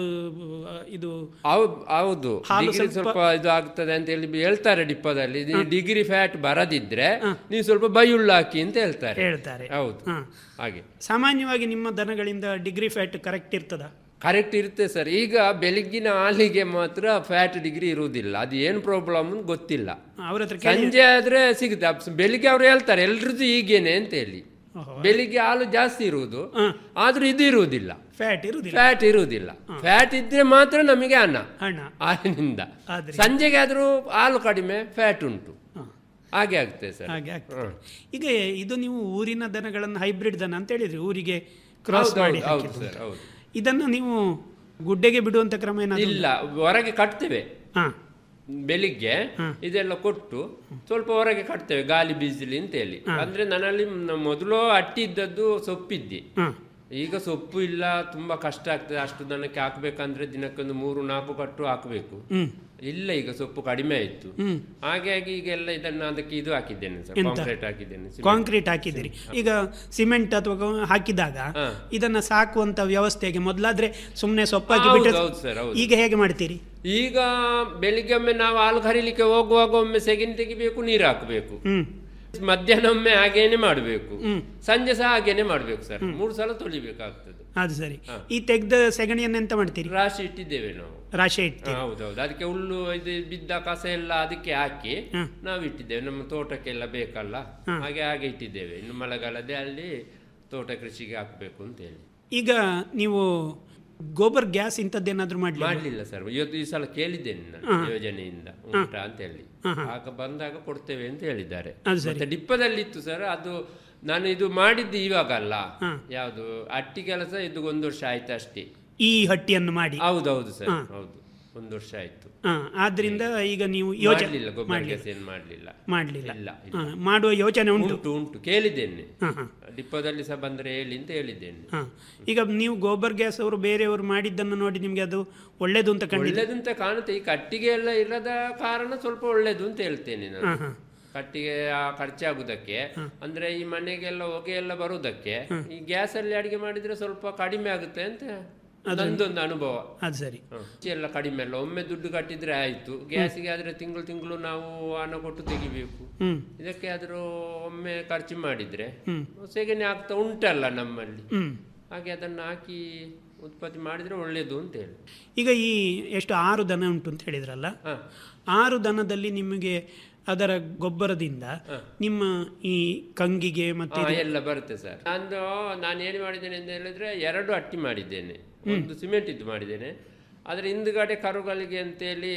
ಆ, ಇದು ಹೌದು ಹೌದು ಹಾಲು ಡಿಗ್ರಿ ಸ್ವಲ್ಪ- ಸ್ವಲ್ಪ ಇದು ಆಗ್ತದೆ ಅಂತ ಹೇಳಿ ಹೇಳ್ತಾರೆ ಡಿಪ್ಪದಲ್ಲಿ ನೀವು ಡಿಗ್ರಿ ಫ್ಯಾಟ್ ಬರದಿದ್ರೆ ನೀವು ಸ್ವಲ್ಪ ಬೈಯುಳ್ಳು ಹಾಕಿ ಅಂತ ಹೇಳ್ತಾರೆ ಹೇಳ್ತಾರೆ. ಹೌದು ಹಾ. ಹಾಗೆ ಸಾಮಾನ್ಯವಾಗಿ ನಿಮ್ಮ ದನಗಳಿಂದ ಡಿಗ್ರಿ ಫ್ಯಾಟ್ ಕರೆಕ್ಟ್ ಇರ್ತದ ಕರೆಕ್ಟ್ ಇರುತ್ತೆ ಸರ್ ಈಗ ಬೆಳಗ್ಗಿನ ಹಾಲಿಗೆ ಮಾತ್ರ ಫ್ಯಾಟ್ ಡಿಗ್ರಿ ಇರುವುದಿಲ್ಲ ಅದು ಏನು ಪ್ರಾಬ್ಲಮ್ ಗೊತ್ತಿಲ್ಲ ಅವ್ರ ಹತ್ರ ಕೇಳಿ ಸಂಜೆ ಆದ್ರೆ ಸಿಗುತ್ತೆ ಅಪ್ಸ್- ಬೆಳಿಗ್ಗೆ ಅವ್ರು ಹೇಳ್ತಾರೆ ಎಲ್ರದ್ದು ಹೀಗೇನೆ ಅಂತ ಹೇಳಿ ಬೆಳಿಗ್ಗೆ ಹಾಲು ಜಾಸ್ತಿ ಇರುವುದು ಆದ್ರೂ ಇದು ಇರುವುದಿಲ್ಲ ಫ್ಯಾಟ್ ಇರುವುದಿಲ್ಲ ಫ್ಯಾಟ್ ಇರುವುದಿಲ್ಲ ಫ್ಯಾಟ್ ಇದ್ರೆ ಮಾತ್ರ ನಮಗೆ ಅನ್ನ ಹಣ ಹಾಲಿನಿಂದ ಆದ್ರೆ- ಸಂಜೆಗೆ ಆದ್ರೂ ಹಾಲು ಕಡಿಮೆ ಫ್ಯಾಟ್ ಉಂಟು ಹಾಗೆ ಆಗ್ತದೆ ಸರ್ ಹಾಗೆ ಆಗ್ತದೆ ಈಗ ಇದು ನೀವು ಊರಿನ ದನಗಳನ್ನು ಹೈಬ್ರಿಡ್ ದನ ಅಂತ ಹೇಳಿದ್ರಿ ಊರಿಗೆ ಕ್ರಾಸ್ ಹೌದು, ಮಾಡಿ ಹೌದು, ಹೌದು ಹಾಕಿದ್ದು ಸರ್, ಅಂತ. ಹೌದು. ಇದನ್ನು ನೀವು ಗುಡ್ಡೆಗೆ ಬಿಡುವಂತ ಕ್ರಮ ಏನಾದ್ರು ಇಲ್ಲ ಹೊರಗೆ ಕಟ್ತೇವೆ ಹಾ ಬೆಳಿಗ್ಗೆ ಇದೆಲ್ಲ ಕೊಟ್ಟು ಸ್ವಲ್ಪ ಹೊರಗೆ ಕಟ್ತೇವೆ ಗಾಳಿ ಬೀಸಲಿ ಅಂತ ಹೇಳಿ ಅಂದ್ರೆ ನನ್ನಲ್ಲಿ ಮ್- ಮೊದಲು ಅಟ್ಟಿ ಇದ್ದದ್ದು ಸೊಪ್ಪಿದ್ದಿ ಈಗ ಸೊಪ್ಪು ಇಲ್ಲ ತುಂಬಾ ಕಷ್ಟ ಆಗ್ತದೆ ಅಷ್ಟು ದನಕ್ಕೆ ಹಾಕ್ಬೇಕಂದ್ರೆ ದಿನಕ್ಕೊಂದು ಮೂರು ನಾಲ್ಕು ಕಟ್ಟು ಹಾಕಬೇಕು ಇಲ್ಲ ಈಗ ಸೊಪ್ಪು ಕಡಿಮೆ ಆಯ್ತು ಹಾಗಾಗಿ ಈಗ ಎಲ್ಲ ಇದನ್ನ ಅದಕ್ಕೆ ಇದು ಹಾಕಿದ್ದೇನೆ ಸರ್ ಎಂತ? ಕಾಂಕ್ರೀಟ್ ಹಾಕಿದ್ದೇನೆ ಸಿಮೆಂಟ್. ಕಾಂಕ್ರೀಟ್ ಹಾಕಿದ್ದೀರಿ ಈಗ ಸಿಮೆಂಟ್ ಅಥವಾ ಗೊ- ಹಾಕಿದಾಗ ಇದನ್ನ ಸಾಕುವಂತ ವ್ಯವಸ್ಥೆಗೆ ಮೊದಲಾದ್ರೆ ಸುಮ್ಮನೆ ಸೊಪ್ಪಾಕಿ ಹೌದು, ಬಿಟ್ಟು ಹೌದು ಸರ್, ಹೌದು. ಈಗ ಹೇಗೆ ಮಾಡ್ತೀರಿ ಈಗ ಬೆಳಿಗ್ಗೆ ಒಮ್ಮೆ ನಾವು ಹಾಲು ಕರೀಲಿಕ್ಕೆ ಹೋಗುವಾಗ ಒಮ್ಮೆ ಸೆಗಣಿ ತೆಗಿಬೇಕು ನೀರು ಹಾಕಬೇಕು ಹ್ಮ್ ಮಧ್ಯಾಹ್ನ ಒಮ್ಮೆ ಹಾಗೇನೆ ಮಾಡಬೇಕು ಸಂಜೆ ಸಹ ಹಾಗೇನೆ ಮಾಡಬೇಕು ಸರ್ ಮೂರು ಸಲ ತೊಳಿಬೇಕಾಗ್ತದೆ ಅದು ಸರಿ ಈ ತೆಗ್ದ ಸೆಗಣಿಯನ್ನು ಎಂತ ಮಾಡ್ತೀರಿ ರಾಶಿ ಇಟ್ಟಿದ್ದೇವೆ ನಾವು ರಾಶಿ ಇಡ್ತೀರಿ ಹಾ, ಹೌದೌದು ಅದಕ್ಕೆ ಹುಲ್ಲು ಇದು ಬಿದ್ದ ಕಸ ಎಲ್ಲ ಅದಕ್ಕೆ ಹಾಕಿ ನಾವು ಇಟ್ಟಿದ್ದೇವೆ ನಮ್ಮ ತೋಟಕ್ಕೆಲ್ಲ ಬೇಕಲ್ಲ ಹಾಗೆ ಹಾಗೆ ಇಟ್ಟಿದ್ದೇವೆ ಇನ್ನು ಮಳೆಗಾಲದೇ ಅಲ್ಲಿ ತೋಟ ಕೃಷಿಗೆ ಹಾಕ್ಬೇಕು ಅಂತ ಹೇಳಿ ಈಗ ನೀವು ಗೋಬರ್ ಗ್ಯಾಸ್ ಇಂಥದ್ದೇನಾದ್ರೂ ಮಾಡ್ಲಿ ಮಾಡ್ಲಿಲ್ಲ ಸರ್ ಇವತ್ತು ಈ ಸಲ ಕೇಳಿದ್ದೇನೆ ನಾನು ಯೋಜನೆಯಿಂದ ಉಂಟಾ ಅಂತ ಹೇಳಿ ಆಗ ಬಂದಾಗ ಕೊಡ್ತೇವೆ ಅಂತ ಹೇಳಿದ್ದಾರೆ ಅದು ಸರಿ. ಮತ್ತೆ ಡಿಪ್ಪದಲ್ಲಿ ಇತ್ತು ಸರ್ ಅದು ನಾನು ಇದು ಮಾಡಿದ್ದು ಇವಾಗ ಅಲ್ಲ ಯಾವುದು ಅಟ್ಟಿ ಕೆಲಸ ಇದು ಒಂದು ವರ್ಷ ಆಯ್ತು ಅಷ್ಟೇ ಈ ಹಟ್ಟಿಯನ್ನು ಮಾಡಿ ಹೌದೌದು ಸರ್ ಹಾ. ಹೌದು ಒಂದು ವರ್ಷ ಆಯ್ತು ಹಾ, ಆದ್ರಿಂದ ಈಗ ನೀವು ಯೋಚನೆ ಮಾಡ್ಲಿಲ್ಲ ಗೊಬ್ಬರ ಮಾಡ್ಲಿಲ್ಲ. ಕೆಲಸ ಏನು ಮಾಡಲಿಲ್ಲ ಮಾಡ್ಲಿಲ್ಲ ಇಲ್ಲ ಹಾ, ಮಾಡುವ ಯೋಚನೆ ಉಂಟು ಉಂಟು ಉಂಟು ಕೇಳಿದ್ದೇನೆ ಹಾ, ಹಾ. ಡಿಪ್ಪೋದಲ್ಲಿ ಸಹ ಬಂದ್ರೆ ಹೇಳಿ ಅಂತ ಹೇಳಿದ್ದೇನೆ ಹಾ. ಈಗ ನೀವು ಗೋಬರ್ ಗ್ಯಾಸ್ ಅವರು ಬೇರೆಯವರು ಮಾಡಿದ್ದನ್ನು ನೋಡಿ ನಿಮ್ಗೆ ಅದು ಒಳ್ಳೇದು ಅಂತ ಕಂಡಿದೆ ಒಳ್ಳೇದಂತ ಕಾಣುತ್ತೆ ಈ ಕಟ್ಟಿಗೆ ಎಲ್ಲ ಇಲ್ಲದ ಕಾರಣ ಸ್ವಲ್ಪ ಒಳ್ಳೇದು ಅಂತ ಹೇಳ್ತೇನೆ ಹಾ, ನಾನು ಹಾ. ಕಟ್ಟಿಗೆ ಆ ಖರ್ಚಾಗುದಕ್ಕೆ ಅಂದ್ರೆ ಈ ಮನೆಗೆಲ್ಲ ಹೊಗೆ ಎಲ್ಲ ಬರುವುದಕ್ಕೆ ಈ ಗ್ಯಾಸ್ ಅಲ್ಲಿ ಅಡಿಗೆ ಮಾಡಿದ್ರೆ ಸ್ವಲ್ಪ ಕಡಿಮೆ ಆಗುತ್ತೆ ಅಂತ ನಂದೊಂದು ಅನುಭವ ಅದು ಸರಿ ಹ. ಎಲ್ಲ ಕಡಿಮೆ ಅಲ್ಲ ಒಮ್ಮೆ ದುಡ್ಡು ಕಟ್ಟಿದ್ರೆ ಆಯ್ತು ಗ್ಯಾಸಿಗೆ ಆದ್ರೆ ತಿಂಗಳು ತಿಂಗಳು ನಾವು ಹಣ ಕೊಟ್ಟು ತೆಗಿಬೇಕು ಹ್ಮ್ ಇದಕ್ಕೆ ಆದ್ರೂ ಒಮ್ಮೆ ಖರ್ಚು ಮಾಡಿದ್ರೆ ಹ್ಮ್. ಸೆಗಣಿ ಆಗ್ತಾ ಉಂಟಲ್ಲ ನಮ್ಮಲ್ಲಿ ಹ್ಮ್ ಹಾಗೆ ಅದನ್ನು ಹಾಕಿ ಉತ್ಪತ್ತಿ ಮಾಡಿದ್ರೆ ಒಳ್ಳೇದು ಅಂತ ಹೇಳಿ ಈಗ ಈ ಎಷ್ಟು ಆರು ದನ ಉಂಟು ಅಂತ ಹೇಳಿದ್ರಲ್ಲ ಹಾ. ಆರು ದನದಲ್ಲಿ ನಿಮಗೆ ಅದರ ಗೊಬ್ಬರದಿಂದ ನಿಮ್ಮ ಈ ಕಂಗಿಗೆ ಮತ್ತೆ ಹಾ, ಇದು- ಎಲ್ಲ ಬರುತ್ತೆ ಸರ್ ನಾನು ನಾನು ಏನು ಮಾಡಿದ್ದೇನೆ ಅಂತ ಹೇಳಿದ್ರೆ ಎರಡು ಅಟ್ಟಿ ಮಾಡಿದ್ದೇನೆ ಒಂದು ಸಿಮೆಂಟ್ ಇದ್ದು ಮಾಡಿದ್ದೇನೆ ಅದರ ಹಿಂದುಗಡೆ ಕರುಗಳಿಗೆ ಅಂತೇಳಿ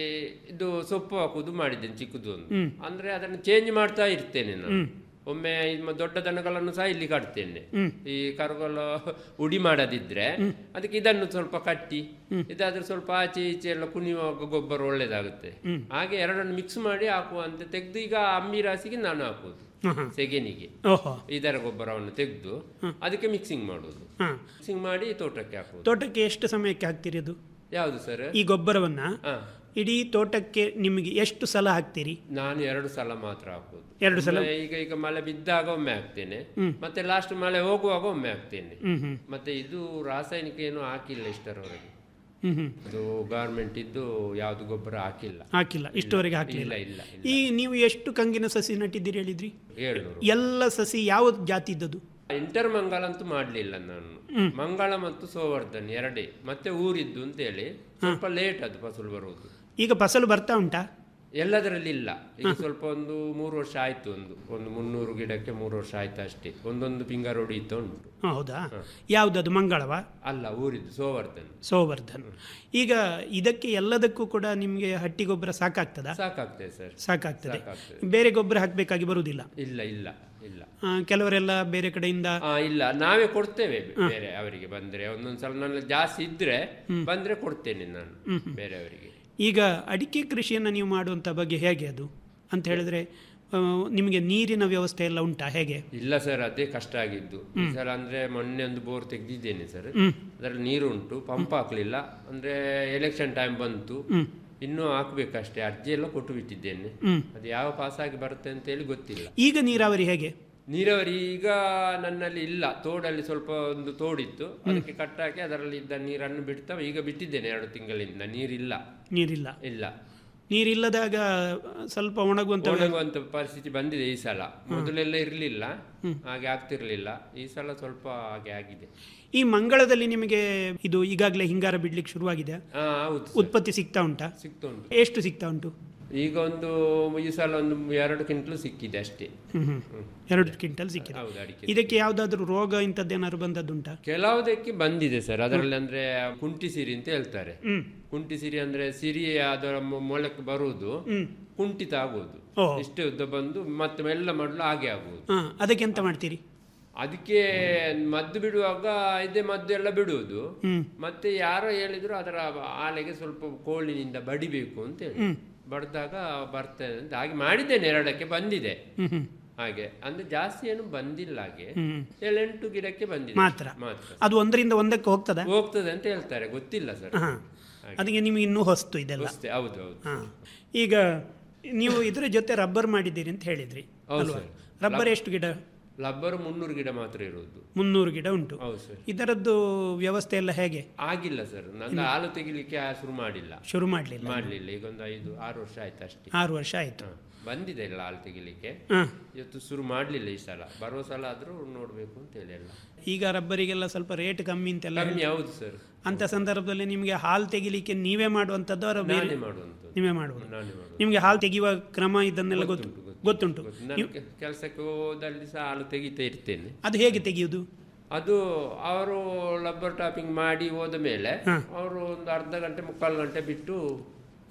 ಇದು ಸೊಪ್ಪು ಹಾಕುದು ಮಾಡಿದ್ದೇನೆ ಚಿಕ್ಕದು ಒಂದು ಅಂದ್ರೆ ಅದನ್ನು ಚೇಂಜ್ ಮಾಡ್ತಾ ಇರ್ತೇನೆ ನಾನು ಒಮ್ಮೆ ಇದು ಮ- ದೊಡ್ಡ ದನಗಳನ್ನು ಸಹ ಇಲ್ಲಿ ಕಟ್ತೇನೆ ಈ ಕರುಗಳು ಉಡಿ ಮಾಡದಿದ್ರೆ ಅದಕ್ಕೆ ಇದನ್ನು ಸ್ವಲ್ಪ ಕಟ್ಟಿ ಇದಾದ್ರೆ ಸ್ವಲ್ಪ ಆಚೆ ಈಚೆ ಎಲ್ಲ ಕುಣಿಯುವಾಗ ಗೊಬ್ಬರ ಒಳ್ಳೇದಾಗುತ್ತೆ ಹಾಗೆ ಎರಡನ್ನು ಮಿಕ್ಸ್ ಮಾಡಿ ಹಾಕುವ ಅಂತ ತೆಗೆದು ಈಗ ಅಮ್ಮಿ ರಾಸಿಗೆ ನಾನು ಹಾಕುವುದು ಸೆಗೆನಿಗೆ ಓಹೋ ಇದರ ಗೊಬ್ಬರವನ್ನು ತೆಗೆದು ಅದಕ್ಕೆ ಮಿಕ್ಸಿಂಗ್ ಮಾಡುವುದು ಹಾ ಮಿಕ್ಸಿಂಗ್ ಮಾಡಿ ತೋಟಕ್ಕೆ ಹಾಕುವುದು ತೋಟಕ್ಕೆ ಎಷ್ಟು ಸಮಯಕ್ಕೆ ಹಾಕ್ತೀರಿ ಅದು ಯಾವುದು ಸರ್ ಈ ಗೊಬ್ಬರವನ್ನ ಹಾ. ಇಡೀ ತೋಟಕ್ಕೆ ನಿಮಗೆ ಎಷ್ಟು ಸಲ ಹಾಕ್ತೀರಿ ನಾನು ಎರಡು ಸಲ ಮಾತ್ರ ಹಾಕುವುದು ಎರಡು ಸಲ? ಒಮ್ಮೆ ಈಗ ಈಗ ಮಳೆ ಬಿದ್ದಾಗ ಒಮ್ಮೆ ಹಾಕ್ತೇನೆ ಮತ್ತೆ ಲಾಸ್ಟ್ ಮಳೆ ಹೋಗುವಾಗ ಒಮ್ಮೆ ಹಾಕ್ತೇನೆ ಹ್ಮ್ ಹ್ಮ್ ಮತ್ತೆ ಇದು ರಾಸಾಯನಿಕ ಏನು ಹಾಕಿಲ್ಲ ಇಷ್ಟರವರೆಗೆ ಹ್ಮ್ ಹ್ಮ್ ಇದು ಗಾರ್ಮೆಂಟ್ ಇದ್ದು ಯಾವುದು ಗೊಬ್ಬರ ಹಾಕಿಲ್ಲ ಹಾಕಿಲ್ಲ ಇಷ್ಟವರೆಗೆ ಹಾಕಲಿಲ್ಲ ಇಲ್ಲ ಇಲ್ಲ ಇಲ್ಲ ಈ ನೀವು ಎಷ್ಟು ಕಂಗಿನ ಸಸಿ ನಟ್ಟಿದ್ದೀರಿ ಹೇಳಿದ್ರಿ ಏಳ್ನೂರು ಎಲ್ಲ ಸಸಿ ಯಾವ ಜಾತಿ ಇದ್ದದ್ದು ಇಂಟರ್ ಮಂಗಳ ಅಂತೂ ಮಾಡ್ಲಿಲ್ಲ ನಾನು ಮಂಗಳ ಮತ್ತು ಸೋವರ್ಧನ್ ಎರಡೇ ಮತ್ತೆ ಊರಿದ್ದು ಅಂತೇಳಿ ಸ್ವಲ್ಪ ಲೇಟ್ ಅದು ಫಸಲು ಬರುವುದು ಈಗ ಫಸಲು ಬರ್ತಾ ಉಂಟಾ ಎಲ್ಲದರಲ್ಲಿ ಇಲ್ಲ ಈಗ ಸ್ವಲ್ಪ ಒಂದು ಮೂರು ವರ್ಷ ಆಯ್ತು ಒಂದು ಒಂದು ಮುನ್ನೂರು ಗಿಡಕ್ಕೆ ಮೂರು ವರ್ಷ ಆಯ್ತು ಅಷ್ಟೇ ಒಂದೊಂದು ಫಿಂಗರ್ ಹೊಡಿತಾ ಉಂಟು ಹಾ, ಹೌದಾ ಯಾವ್ದದು ಮಂಗಳವ ಅಲ್ಲ ಊರಿದ್ದು ಸೋವರ್ಧನ್ ಸೋವರ್ಧನ್ ಈಗ ಇದಕ್ಕೆ ಎಲ್ಲದಕ್ಕೂ ಕೂಡ ನಿಮಗೆ ಹಟ್ಟಿ ಗೊಬ್ಬರ ಸಾಕಾಗ್ತದಾ ಸಾಕಾಗ್ತದೆ ಸರ್ ಸಾಕಾಗ್ತದೆ ಸಾಕಾಗ್ತದೆ. ಬೇರೆ ಗೊಬ್ಬರ ಹಾಕಬೇಕಾಗಿ ಬರುವುದಿಲ್ಲ ಇಲ್ಲ ಇಲ್ಲ ಇಲ್ಲ ಆ, ಕೆಲವರೆಲ್ಲ ಬೇರೆ ಕಡೆಯಿಂದ ಆ, ಇಲ್ಲ ನಾವೇ ಕೊಡ್ತೇವೆ ಬೇರೆ ಅವರಿಗೆ ಬಂದ್ರೆ ಒಂದೊಂದ್ಸಲ ನನ್ನ ಜಾಸ್ತಿ ಇದ್ರೆ ಬಂದ್ರೆ ಕೊಡ್ತೇನೆ ನಾನು ಬೇರೆಯವರಿಗೆ ಈಗ ಅಡಿಕೆ ಕೃಷಿಯನ್ನು ನೀವು ಮಾಡುವಂಥ ಬಗ್ಗೆ ಹೇಗೆ ಅದು ಅಂತ ಹೇಳಿದ್ರೆ ಆ, ನಿಮಗೆ ನೀರಿನ ವ್ಯವಸ್ಥೆ ಎಲ್ಲ ಉಂಟಾ ಹೇಗೆ ಇಲ್ಲ ಸರ್ ಅದೇ ಕಷ್ಟ ಆಗಿದ್ದು ಈ ಸಲ ಅಂದ್ರೆ ಮೊನ್ನೆ ಒಂದು ಬೋರ್ ತೆಗ್ದಿದ್ದೇನೆ ಸರ್ ಅದರಲ್ಲಿ ನೀರು ಉಂಟು ಪಂಪ್ ಹಾಕ್ಲಿಲ್ಲ ಅಂದ್ರೆ ಎಲೆಕ್ಷನ್ ಟೈಮ್ ಬಂತು ಇನ್ನೂ ಹಾಕ್ಬೇಕಷ್ಟೇ ಅರ್ಜಿ ಎಲ್ಲ ಕೊಟ್ಟು ಬಿಟ್ಟಿದ್ದೇನೆ ಅದು ಯಾವ ಪಾಸ್ ಆಗಿ ಬರುತ್ತೆ ಅಂತ ಹೇಳಿ ಗೊತ್ತಿಲ್ಲ ಈಗ ನೀರಾವರಿ ಹೇಗೆ ನೀರಾವರಿ ಈಗ ನನ್ನಲ್ಲಿ ಇಲ್ಲ ತೋಡಲ್ಲಿ ಸ್ವಲ್ಪ ಒಂದು ತೋಡಿತ್ತು ಅದಕ್ಕೆ ಕಟ್ಟಾಕಿ ಅದರಲ್ಲಿ ಇದ್ದ ನೀರನ್ನು ಬಿಡ್ತಾ ಈಗ ಬಿಟ್ಟಿದ್ದೇನೆ ಎರಡು ತಿಂಗಳಿಂದ ನೀರಿಲ್ಲ ನೀರಿಲ್ಲ ಇಲ್ಲ ನೀರಿಲ್ಲದಾಗ ಸ್ವಲ್ಪ ಒಣಗುವಂಥ ಒಣಗುವಂತ ಪರಿಸ್ಥಿತಿ ಬಂದಿದೆ ಈ ಸಲ ಮೊದಲೆಲ್ಲ ಇರಲಿಲ್ಲ ಹಾಗೆ ಆಗ್ತಿರ್ಲಿಲ್ಲ ಈ ಸಲ ಸ್ವಲ್ಪ ಹಾಗೆ ಆಗಿದೆ ಈ ಮಂಗಳದಲ್ಲಿ ನಿಮಗೆ ಇದು ಈಗಾಗಲೇ ಹಿಂಗಾರ ಬಿಡ್ಲಿಕ್ಕೆ ಶುರುವಾಗಿದೆ ಹಾ ಹೌದು ಸರ್. ಉತ್ಪತ್ತಿ ಸಿಗ್ತಾ ಉಂಟಾ ಸಿಗ್ತಾ ಉಂಟು ಎಷ್ಟು ಸಿಗ್ತಾ ಉಂಟು ಈಗ ಒಂದು ಈ ಸಲ ಒಂದು ಎರಡು ಕ್ವಿಂಟಲ್ ಸಿಕ್ಕಿದೆ ಅಷ್ಟೇ ಹ್ಮ್ ಹ್ಮ್ ಎರಡು ಕ್ವಿಂಟಲ್ ಸಿಕ್ಕಿದೆ ಹೌದು ಅಡಿಕೆ ಇದಕ್ಕೆ ಯಾವುದಾದ್ರೂ ರೋಗ ಇಂಥದ್ದೇನಾದ್ರು ಬಂದದ್ದುಂಟಾ ಕೆಲವುದಕ್ಕೆ ಬಂದಿದೆ ಸರ್ ಅದರಲ್ಲಿ ಅಂದ್ರೆ ಕುಂಟಿ ಸಿರಿ ಅಂತ ಹೇಳ್ತಾರೆ ಕುಂಟಿ ಸಿರಿ ಅಂದ್ರೆ ಸಿರಿ ಅದರ ಮೊ- ಮೊಳಕೆ ಬರುವುದು ಕುಂಠಿತ ಆಗುವುದು ಓ. ಇಷ್ಟೇ ಉದ್ದ ಬಂದು ಮತ್ತೆ ಮೆಲ್ಲ ಮಾಡಲು ಹಾಗೆ ಆಗುವುದು ಹಾ ಅದಕ್ಕೆ ಎಂತ ಮಾಡ್ತೀರಿ ಅದಕ್ಕೆ ಮದ್ದು ಬಿಡುವಾಗ ಇದೇ ಮದ್ದು ಎಲ್ಲ ಬಿಡುವುದು ಹ್ಮ್. ಮತ್ತೆ ಯಾರೋ ಹೇಳಿದ್ರು ಅದರ ಆಲೆಗೆ ಸ್ವಲ್ಪ ಕೋಳಿನಿಂದ ಬಡಿಬೇಕು ಅಂತ ಹೇಳಿ ಬಡ್ದಾಗ ಬರ್ತದೆ ಅಂತ ಹಾಗೆ ಮಾಡಿದ್ದೇನೆ ಎರಡಕ್ಕೆ ಬಂದಿದೆ ಹ್ಮ್ ಹ್ಮ್ ಹಾಗೆ ಅಂದ್ರೆ ಜಾಸ್ತಿ ಏನು ಬಂದಿಲ್ಲ ಹಾಗೆ ಹ್ಮ್. ಏಳೆಂಟು ಗಿಡಕ್ಕೆ ಬಂದಿದೆ ಮಾತ್ರ ಮಾತ್ರ ಅದು ಒಂದರಿಂದ ಒಂದಕ್ಕೆ ಹೋಗ್ತದ ಹೋಗ್ತದೆ ಅಂತ ಹೇಳ್ತಾರೆ ಗೊತ್ತಿಲ್ಲ ಸರ್ ಹಾ ಅದಕ್ಕೆ ನಿಮಗೆ ಇನ್ನೂ ಹೊಸ್ತು ಇದೆಲ್ಲ ಅಷ್ಟೇ ಹೌದು ಹೌದು ಹಾ ಈಗ ನೀವು ಇದರ ಜೊತೆ ರಬ್ಬರ್ ಮಾಡಿದ್ದೀರಿ ಅಂತ ಹೇಳಿದ್ರಿ ಹೌದು ಅಲ್ವಾ ಸರ್. ರಬ್ಬರ್ ಎಷ್ಟು ಗಿಡ ಲಬ್ಬರು ಮುನ್ನೂರು ಗಿಡ ಮಾತ್ರ ಇರುವುದು ಮುನ್ನೂರು ಗಿಡ ಉಂಟು ಹೌದು ಸರ್ ಇದರದ್ದು ವ್ಯವಸ್ಥೆ ಎಲ್ಲ ಹೇಗೆ ಆಗಿಲ್ಲ ಸರ್ ನನ್ನ ಹಾಲು ತೆಗಿಲಿಕ್ಕೆ ಆ ಶುರು ಮಾಡಿಲ್ಲ ಶುರು ಮಾಡಲಿಲ್ಲ ಮಾಡ್ಲಿಲ್ಲ ಈಗ ಒಂದು ಐದು ಆರು ವರ್ಷ ಆಯ್ತು ಅಷ್ಟೇ ಆರು ವರ್ಷ ಆಯಿತು ಹ. ಬಂದಿದೆ ಇಲ್ಲ ಹಾಲು ತೆಗಿಲಿಕ್ಕೆ ಹಾಂ ಇವತ್ತು ಶುರು ಮಾಡಲಿಲ್ಲ ಈ ಸಲ ಬರುವ ಸಲ ಆದರೂ ನೋಡಬೇಕು ಅಂತ ಹೇಳಿ ಎಲ್ಲ ಈಗ ರಬ್ಬರಿಗೆಲ್ಲ ಸ್ವಲ್ಪ ರೇಟ್ ಕಮ್ಮಿ ಅಂತೆಲ್ಲ ಕಮ್ಮಿ ಹೌದು ಸರ್ ಅಂತ ಸಂದರ್ಭದಲ್ಲಿ ನಿಮಗೆ ಹಾಲು ತೆಗಿಲಿಕ್ಕೆ ನೀವೇ ಮಾಡುವಂಥದ್ದು ಅವರ ಬೇರೆ ನಾನೇ ಮಾಡುವಂಥದ್ದು ನೀವೇ ಮಾಡುವುದು ನಾನೇ ಮಾಡುವುದು ನಿಮಗೆ ಹಾಲು ತೆಗೆಯುವ ಕ್ರಮ ಇದನ್ನೆಲ್ಲ ಗೊತ್ತು ಗೊತ್ತುಂಟು ನಾನು ಕೆಲಸಕ್ಕೆ ಹೋದಲ್ಲಿ ಸಹ ಹಾಲು ತೆಗಿತಾ ಇರ್ತೇನೆ ಅದು ಹೇಗೆ ತೆಗೆಯುವುದು ಅದು ಅವರು ಲಬ್ಬರ್ ಟಾಪಿಂಗ್ ಮಾಡಿ ಹೋದ ಮೇಲೆ ಹ. ಅವರು ಒಂದು ಅರ್ಧ ಗಂಟೆ ಮುಕ್ಕಾಲು ಗಂಟೆ ಬಿಟ್ಟು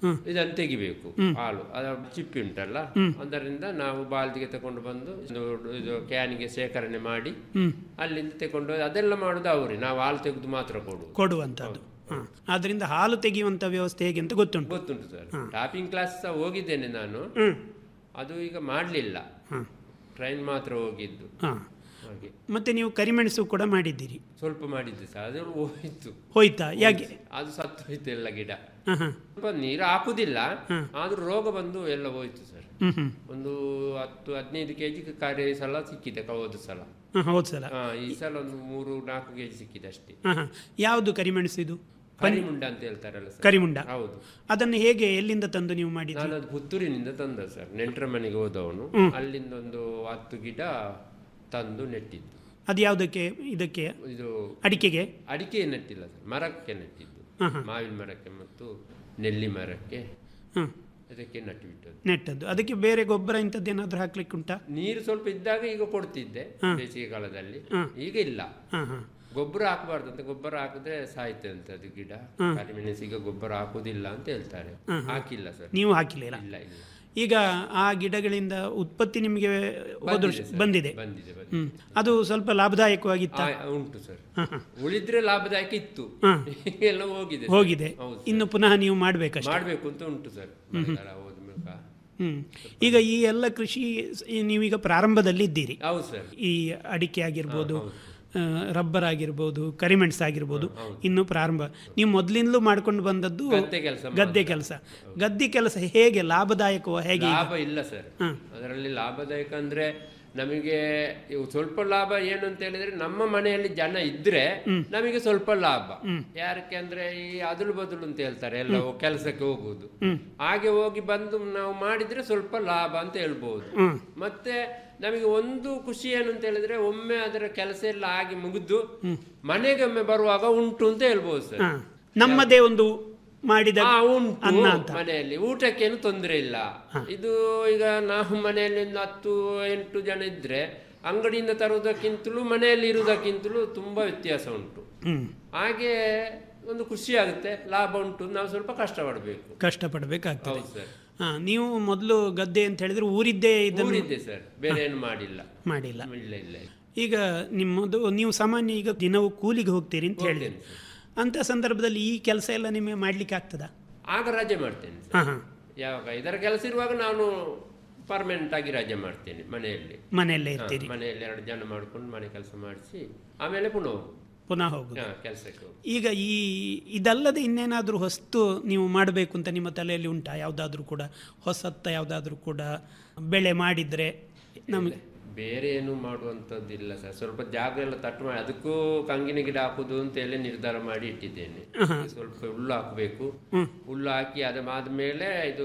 ಇದನ್ನು ತೆಗಿಬೇಕು ಹಾಲು ಅದರ ಚಿಪ್ಪಿ ಉಂಟಲ್ಲ ಅದರಿಂದ ನಾವು ಬಾಲ್ದಿಗೆ ತಗೊಂಡು ಬಂದು ಇದು ಇದು ಕ್ಯಾನಿಗೆ ಶೇಖರಣೆ ಮಾಡಿ ಅಲ್ಲಿಂದ ತಗೊಂಡು ಹೋಗಿ ಅದೆಲ್ಲ ಮಾಡುದು ಅವರೇ ನಾವು ಹಾಲು ತೆಗೆದು ಮಾತ್ರ ಕೊಡುವುದು ಕೊಡುವಂಥದ್ದು ಹಾಂ ಆದ್ದರಿಂದ ಹಾಲು ತೆಗೆಯುವಂಥ ವ್ಯವಸ್ಥೆ ಹೇಗೆ ಅಂತ ಗೊತ್ತುಂಟು ಗೊತ್ತುಂಟು ಸರ್ ಟಾಪಿಂಗ್ ಕ್ಲಾಸ್ ಸಹ ಹೋಗಿದ್ದೇನೆ ನಾನು ಅದು ಈಗ ಮಾಡಲಿಲ್ಲ ಟ್ರೈನ್ ಮಾತ್ರ ಹೋಗಿದ್ದು ಹಾಂ ಹಾಗೆ ಮತ್ತೆ ನೀವು ಕರಿಮೆಣಸು ಕೂಡ ಮಾಡಿದ್ದೀರಿ ಸ್ವಲ್ಪ ಮಾಡಿದ್ದೆ ಸರ್ ಅದು ಹೋಯ್ತು ಹೋಯ್ತಾ ಯಾಕೆ ಅದು ಸತ್ತು ಹೋಯ್ತು ಎಲ್ಲ ಗಿಡ ಹಾಂ ಹಾಂ ಸ್ವಲ್ಪ ನೀರು ಹಾಕುದಿಲ್ಲ ಆದ್ರೂ ರೋಗ ಬಂದು ಎಲ್ಲ ಹೋಯ್ತು ಸರ್ ಹ್ಮ್ ಹ್ಮ್ ಒಂದು ಹತ್ತು ಹದಿನೈದು ಕೆಜಿ ಕಾರ್ಯ ಸಲ ಸಿಕ್ಕಿದೆ ಹೋದ ಸಲ ಹಾಂ ಹೌದು ಸಲ ಹಾ ಈ ಸಲ ಒಂದು ಮೂರು ನಾಲ್ಕು ಕೆಜಿ ಸಿಕ್ಕಿದೆ ಅಷ್ಟೇ ಹಾಂ ಹಾಂ ಯಾವುದು ಕರಿಮೆಣಸು ಇದು ಕರಿಮುಂಡ ಅಂತ ಹೇಳ್ತಾರಲ್ಲ ಸರ್ ಕರಿಮುಂಡ ಹೌದು ಅದನ್ನು ಹೇಗೆ ಎಲ್ಲಿಂದ ತಂದು ನೀವು ಮಾಡಿದ್ರಿ ನಾನು ಅದು ಪುತ್ತೂರಿನಿಂದ ತಂದ ಸರ್ ನೆಂಟರ ಮನೆಗೆ ಹೋದವನು ಅಲ್ಲಿಂದ ಒಂದು ಹತ್ತು ಗಿಡ ತಂದು ನೆಟ್ಟಿದ್ದು ಅದು ಯಾವುದಕ್ಕೆ ಇದಕ್ಕೆ ಇದು ಅಡಿಕೆಗೆ ಅಡಿಕೆ ನೆಟ್ಟಿಲ್ಲ ಸರ್ ಮರಕ್ಕೆ ನೆಟ್ಟಿದ್ದು ಮಾವಿನ ಮರಕ್ಕೆ ಮತ್ತು ನೆಲ್ಲಿ ಮರಕ್ಕೆ ಹಾಂ ಅದಕ್ಕೆ ನಟ್ಟು ಬಿಟ್ಟದ್ದು ನೆಟ್ಟದ್ದು ಅದಕ್ಕೆ ಬೇರೆ ಗೊಬ್ಬರ ಇಂಥದ್ದು ಏನಾದರೂ ಹಾಕ್ಲಿಕ್ಕೆ ಉಂಟಾ ನೀರು ಸ್ವಲ್ಪ ಇದ್ದಾಗ ಈಗ ಕೊಡ್ತಿದ್ದೆ ಬೇಸಿಗೆ ಕಾಲದಲ್ಲಿ ಈಗ ಇಲ್ಲ ಹಾಂ ಹಾಂ ಗೊಬ್ಬರ ಹಾಕಬಾರ್ದು ಅಂತ ಗೊಬ್ಬರ ಹಾಕಿದ್ರೆ ಸಾಯ್ತೆ ಅಂತ ಅದು ಗಿಡ ಕರಿಮೆಣಸಿಗೆ ಗೊಬ್ಬರ ಹಾಕುದಿಲ್ಲ ಅಂತ ಹೇಳ್ತಾರೆ ಹಾಕಿಲ್ಲ ಸರ್ ನೀವು ಹಾಕಿಲ್ಲ ಇಲ್ಲ ಇಲ್ಲ ಈಗ ಆ ಗಿಡಗಳಿಂದ ಉತ್ಪತ್ತಿ ನಿಮಗೆ ಹೋದ ವರ್ಷ ಬಂದಿದೆ ಬಂದಿದೆ ಬಂದಿದೆ ಹ್ಮ್ ಅದು ಸ್ವಲ್ಪ ಲಾಭದಾಯಕವಾಗಿತ್ತ ಆ, ಉಂಟು ಸರ್ ಉಳಿದ್ರೆ ಲಾಭದಾಯಕ ಇತ್ತು ಎಲ್ಲ ಹೋಗಿದೆ ಸರ್. ಹೋಗಿದೆ ಹೌದು ಸರ್. ಇನ್ನು ಪುನಃ ನೀವು ಮಾಡ್ಬೇಕಷ್ಟೇ ಮಾಡ್ಬೇಕು ಅಂತ ಉಂಟು ಸರ್ ಮಳೆಗಾಲ ಹೋದ್ಮೇಲೆ ಹ್ಮ್ ಈಗ ಈ ಎಲ್ಲ ಕೃಷಿ ಸ್- ಈ ನೀವೀಗ ಪ್ರಾರಂಭದಲ್ಲಿ ಇದ್ದೀರಿ ಹೌದು ಸರ್ ಈ ಅಡಿಕೆ ಆಗಿರ್ಬೋದು ಆ, ರಬ್ಬರ್ ಆಗಿರ್ಬೋದು ಕರಿಮೆಣಸು ಆಗಿರ್ಬೋದು ಇನ್ನು ಪ್ರಾರಂಭ ನೀವು ಮೊದಲಿಂದಲೂ ಮಾಡ್ಕೊಂಡು ಬಂದದ್ದು ಗದ್ದೆ ಕೆಲಸ ಗದ್ದೆ ಕೆಲಸ ಗದ್ದೆ ಕೆಲಸ ಹೇಗೆ ಲಾಭದಾಯಕವೋ ಹೇಗೆ ಈಗ? ಲಾಭ ಇಲ್ಲ ಸರ್ ಅದರಲ್ಲಿ ಲಾಭದಾಯಕ ಅಂದ್ರೆ ನಮಗೆ ಇವು ಸ್ವಲ್ಪ ಲಾಭ ಏನು ಅಂತ ಹೇಳಿದ್ರೆ ನಮ್ಮ ಮನೆಯಲ್ಲಿ ಜನ ಇದ್ರೆ ನಮಗೆ ಸ್ವಲ್ಪ ಲಾಭ ಯಾರಕ್ಕೆ ಅಂದ್ರೆ ಈ ಅದಲು ಬದಲು ಅಂತ ಹೇಳ್ತಾರೆ ಎಲ್ಲ ಕೆಲಸಕ್ಕೆ ಹೋಗುದು ಹಾಗೆ ಹೋಗಿ ಬಂದು ನಾವು ಮಾಡಿದ್ರೆ ಸ್ವಲ್ಪ ಲಾಭ ಅಂತ ಹೇಳ್ಬಹುದು ಮತ್ತೆ ನಮಗೆ ಒಂದು ಖುಷಿ ಏನು ಅಂತ ಹೇಳಿದ್ರೆ ಒಮ್ಮೆ ಅದರ ಕೆಲಸ ಎಲ್ಲ ಆಗಿ ಮುಗಿದು ಮನೆಗೆ ಒಮ್ಮೆ ಬರುವಾಗ ಉಂಟು ಅಂತ ಹೇಳ್ಬೋದು ಸರ್ ಹಾ. ನಮ್ಮದೇ ಒಂದು ಮಾಡಿದ ಆ, ಉಂಟು ಅನ್ನ ಅಂತ ಮನೆಯಲ್ಲಿ ಊಟಕ್ಕೇನು ತೊಂದರೆ ಇಲ್ಲ ಇದು ಈಗ ನಾವು ಮನೆಯಲ್ಲಿ ಒಂದು ಹತ್ತು ಎಂಟು ಜನ ಇದ್ರೆ ಅಂಗಡಿಯಿಂದ ತರುವುದಕ್ಕಿಂತಲೂ ಮನೆಯಲ್ಲಿ ಇರುವುದಕ್ಕಿಂತಲೂ ತುಂಬಾ ವ್ಯತ್ಯಾಸ ಉಂಟು ಹ್ಮ್ ಹಾಗೆ ಒಂದು ಖುಷಿ ಆಗುತ್ತೆ ಲಾಭ ಉಂಟು ನಾವು ಸ್ವಲ್ಪ ಕಷ್ಟಪಡಬೇಕು ಕಷ್ಟಪಡಬೇಕಾಗ್ತದೆ ಹೌದು ಸರ್ ಹಾ ನೀವು ಮೊದಲು ಗದ್ದೆ ಅಂತ ಹೇಳಿದ್ರೆ ಊರಿದ್ದೇ ಇದನ್ನು ಊರಿದ್ದೆ ಸರ್ ಬೇರೆ ಏನು ಮಾಡಿಲ್ಲ ಮಾಡಿಲ್ಲ ಇಲ್ಲ ಇಲ್ಲ ಈಗ ನಿಮ್ಮದು ನೀವು ಸಾಮಾನ್ಯ ಈಗ ದಿನವೂ ಕೂಲಿಗೆ ಹೋಗ್ತೀರಿ ಅಂತ ಹೇಳಿದ್ರಿ ಅಂತ ಸಂದರ್ಭದಲ್ಲಿ ಈ ಕೆಲಸ ಎಲ್ಲ ನಿಮಗೆ ಮಾಡ್ಲಿಕ್ಕೆ ಆಗ್ತದಾ ಆಗ ರಜೆ ಮಾಡ್ತೇನೆ ಸರ್. ಹಾ ಹಾ ಯಾವಾಗ ಇದರ ಕೆಲಸ ಇರುವಾಗ ನಾನು ಪರ್ಮನೆಂಟ್ ಆಗಿ ರಜೆ ಮಾಡ್ತೇನೆ ಮನೆಯಲ್ಲಿ ಮನೆಯಲ್ಲೇ ಹಾ, ಇರ್ತೀರಿ ಮನೆಯಲ್ಲಿ ಎರಡು ಜನ ಮಾಡ್ಕೊಂಡು ಮನೆ ಕೆಲಸ ಮಾಡಿಸಿ ಆಮೇಲೆ ಪುನಃ ಹೋಗು. ಪುನಃ ಹೋಗುದು ಹಾ, ಕೆಲಸಕ್ಕೆ ಹೋಗು. ಈಗ ಈ ಇದಲ್ಲದೆ ಇನ್ನೇನಾದರೂ ಹೊಸ್ತು ನೀವು ಮಾಡಬೇಕು ಅಂತ ನಿಮ್ಮ ತಲೆಯಲ್ಲಿ ಉಂಟಾ ಯಾವುದಾದ್ರೂ ಕೂಡ ಹೊಸತ್ತ ಯಾವುದಾದ್ರೂ ಕೂಡ ಬೆಳೆ ಮಾಡಿದ್ರೆ ನಮಗೆ ಬೇರೆ ಏನು ಮಾಡುವಂಥದ್ದಿಲ್ಲ ಸರ್ ಸ್ವಲ್ಪ ಜಾಗ ಎಲ್ಲ ತಟ್ಟು ಮಾಡಿ ಅದಕ್ಕೂ ಕಂಗಿನ ಗಿಡ ಹಾಕುದು ಅಂತ ಹೇಳಿ ನಿರ್ಧಾರ ಮಾಡಿ ಇಟ್ಟಿದ್ದೇನೆ ಸ್ವಲ್ಪ ಹುಲ್ಲು ಹಾಕಬೇಕು ಹುಲ್ಲು ಹಾಕಿ ಅದು ಆದ್ಮೇಲೆ ಇದು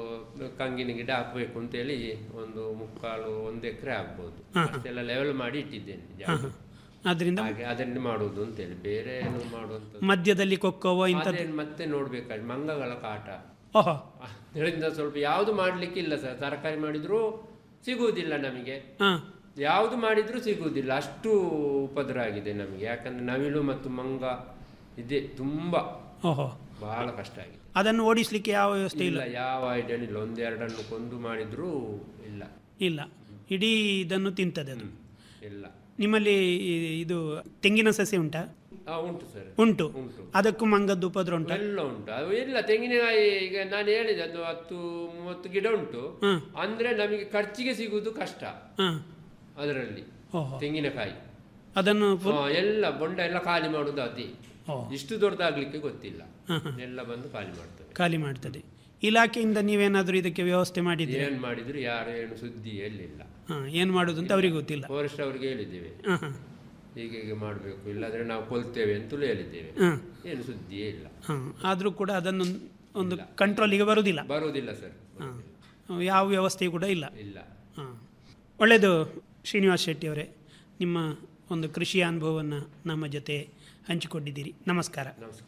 ಕಂಗಿನ ಗಿಡ ಹಾಕಬೇಕು ಅಂತೇಳಿ ಒಂದು ಮುಕ್ಕಾಲು ಒಂದು ಎಕರೆ ಆಗ್ಬೋದು ಅಷ್ಟೆಲ್ಲ ಲೆವೆಲ್ ಮಾಡಿ ಇಟ್ಟಿದ್ದೇನೆ ಜಾಗ ಅದರಿಂದ ಹಾಗೆ ಅದನ್ನು ಮಾಡುವುದು ಅಂತೇಳಿ ಬೇರೆ ಏನು ಮಾಡುವಂಥದ್ದು ಮಧ್ಯದಲ್ಲಿ ಕೊಕ್ಕೋ ಇಂಥದ್ದು ಅದೇನು ಮತ್ತೆ ನೋಡ್ಬೇಕಾದ್ರೆ ಮಂಗಗಳ ಕಾಟ ಓಹೋ ಅದರಿಂದ ಸ್ವಲ್ಪ ಯಾವುದು ಮಾಡ್ಲಿಕ್ಕೆ ಇಲ್ಲ ಸರ್ ತರಕಾರಿ ಮಾಡಿದ್ರು ಸಿಗುವುದಿಲ್ಲ ನಮಗೆ ಹಾ ಯಾವುದು ಮಾಡಿದ್ರೂ ಸಿಗುವುದಿಲ್ಲ ಅಷ್ಟು ಉಪದ್ರ ಆಗಿದೆ ನಮಗೆ ಯಾಕಂದ್ರೆ ನವಿಲು ಮತ್ತು ಮಂಗ ಇದೆ ತುಂಬಾ ಓಹೋ ಬಹಳ ಕಷ್ಟ ಆಗಿದೆ ಅದನ್ನು ಓಡಿಸ್ಲಿಕ್ಕೆ ಯಾವ ವ್ಯವಸ್ಥೆ ಇಲ್ಲ ಇಲ್ಲ ಯಾವ ಐಡಿಯಾ ಇಲ್ಲ ಒಂದೆರಡನ್ನು ಕೊಂದು ಮಾಡಿದ್ರೂ ಇಲ್ಲ ಇಲ್ಲ ಇಡೀ ಇದನ್ನು ತಿಂತದೆ ಅದು ಇಲ್ಲ ನಿಮ್ಮಲ್ಲಿ ಈ- ಇದು ತೆಂಗಿನ ಸಸ್ಯ ಉಂಟಾ ಆ, ಉಂಟು ಸರ್ ಉಂಟು ಉಂಟು ಅದಕ್ಕೂ ಮಂಗದ್ದು ಉಪದ್ರ ಉಂಟಾ ಎಲ್ಲ ಉಂಟು ಅದು ಇಲ್ಲ ತೆಂಗಿನಕಾಯಿ ಈಗ ನಾನು ಹೇಳಿದೆ ಅದು ಹತ್ತು ಮೂವತ್ತು ಗಿಡ ಉಂಟು ಹ್ಮ್. ಅಂದ್ರೆ ನಮಗೆ ಖರ್ಚಿಗೆ ಸಿಗುವುದು ಕಷ್ಟ ಹಾ ಅದರಲ್ಲಿ ಓಹೋ ತೆಂಗಿನಕಾಯಿ ಅದನ್ನು ಫುಲ್ ಹಾ, ಎಲ್ಲ ಬೊಂಡ ಎಲ್ಲ ಖಾಲಿ ಮಾಡುದು ಅದೇ ಓ. ಇಷ್ಟು ದೊಡ್ಡದಾಗ್ಲಿಕ್ಕೆ ಗೊತ್ತಿಲ್ಲ ಎಲ್ಲ ಬಂದು ಖಾಲಿ ಮಾಡ್ತವೆ ಖಾಲಿ ಮಾಡ್ತದೆ ಇಲಾಖೆಯಿಂದ ನೀವೇನಾದರೂ ಇದಕ್ಕೆ ವ್ಯವಸ್ಥೆ ಮಾಡಿದ್ರೆ ಏನ್ ಮಾಡಿದ್ರು ಯಾರು ಏನು ಸುದ್ದಿ ಎಲ್ಲಿಲ್ಲ ಹಾ ಏನು ಮಾಡೋದು ಅಂತ ಅವರಿಗೆ ಗೊತ್ತಿಲ್ಲ ಫಾರೆಸ್ಟ್ ಅವರಿಗೆ ಹೇಳಿದ್ದೇವೆ ಹಾ ಹಾ ಹೀಗೆ ಹೀಗೆ ಮಾಡಬೇಕು ಇಲ್ಲಾಂದ್ರೆ ನಾವು ಕೊಲ್ತೇವೆ ಅಂತಲೂ ಹೇಳಿದ್ದೇವೆ ಹಾ. ಏನು ಸುದ್ದಿಯೇ ಇಲ್ಲ ಹಾ ಆದರೂ ಕೂಡ ಅದನ್ನು ಒಂದು ಕಂಟ್ರೋಲಿಗೆ ಬರುವುದಿಲ್ಲ ಬರುವುದಿಲ್ಲ ಸರ್ ಹಾ ಯಾವ ವ್ಯವಸ್ಥೆಯೂ ಕೂಡ ಇಲ್ಲ ಇಲ್ಲ ಹಾಂ ಒಳ್ಳೆಯದು ಶ್ರೀನಿವಾಸ್ ಶೆಟ್ಟಿ ಅವರೇ ನಿಮ್ಮ ಒಂದು ಕೃಷಿ ಅನುಭವವನ್ನು ನಮ್ಮ ಜೊತೆ ಹಂಚಿಕೊಂಡಿದ್ದೀರಿ ನಮಸ್ಕಾರ ನಮಸ್ಕಾರ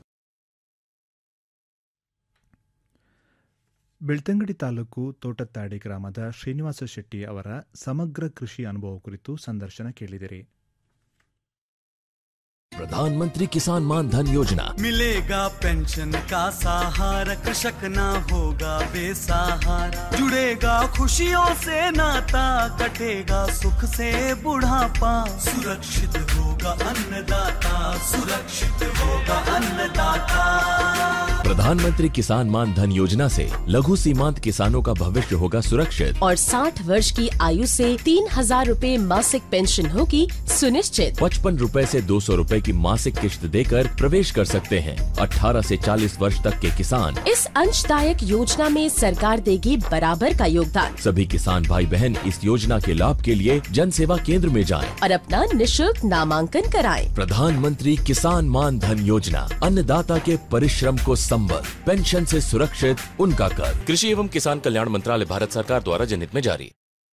ಬೆಳ್ತಂಗಡಿ ತಾಲೂಕು ತೋಟತ್ತಾಡಿ ಗ್ರಾಮದ ಶ್ರೀನಿವಾಸ ಶೆಟ್ಟಿ ಅವರ ಸಮಗ್ರ ಕೃಷಿ ಅನುಭವ ಕುರಿತು ಸಂದರ್ಶನ ಕೇಳಿದಿರಿ प्रधानमंत्री किसान मान धन योजना मिलेगा पेंशन का सहारा कृषक ना होगा बेसहारा जुड़ेगा खुशियों से नाता कटेगा सुख से बुढ़ापा सुरक्षित होगा अन्नदाता सुरक्षित होगा अन्नदाता प्रधानमंत्री किसान मान धन योजना से लघु सीमांत किसानों का भविष्य होगा सुरक्षित और 60 वर्ष की आयु से तीन हजार रूपए मासिक पेंशन होगी सुनिश्चित पचपन रूपए से दो सौ रूपए की मासिक किश्त देकर प्रवेश कर सकते हैं 18 से 40 वर्ष तक के किसान इस अंशदायक योजना में सरकार देगी बराबर का योगदान सभी किसान भाई बहन इस योजना के लाभ के लिए जन सेवा केंद्र में जाएं। और अपना निशुल्क नामांकन कराएं। प्रधानमंत्री किसान मान धन योजना अन्नदाता के परिश्रम को संबल पेंशन से सुरक्षित उनका कर कृषि एवं किसान कल्याण मंत्रालय भारत सरकार द्वारा जनहित में जारी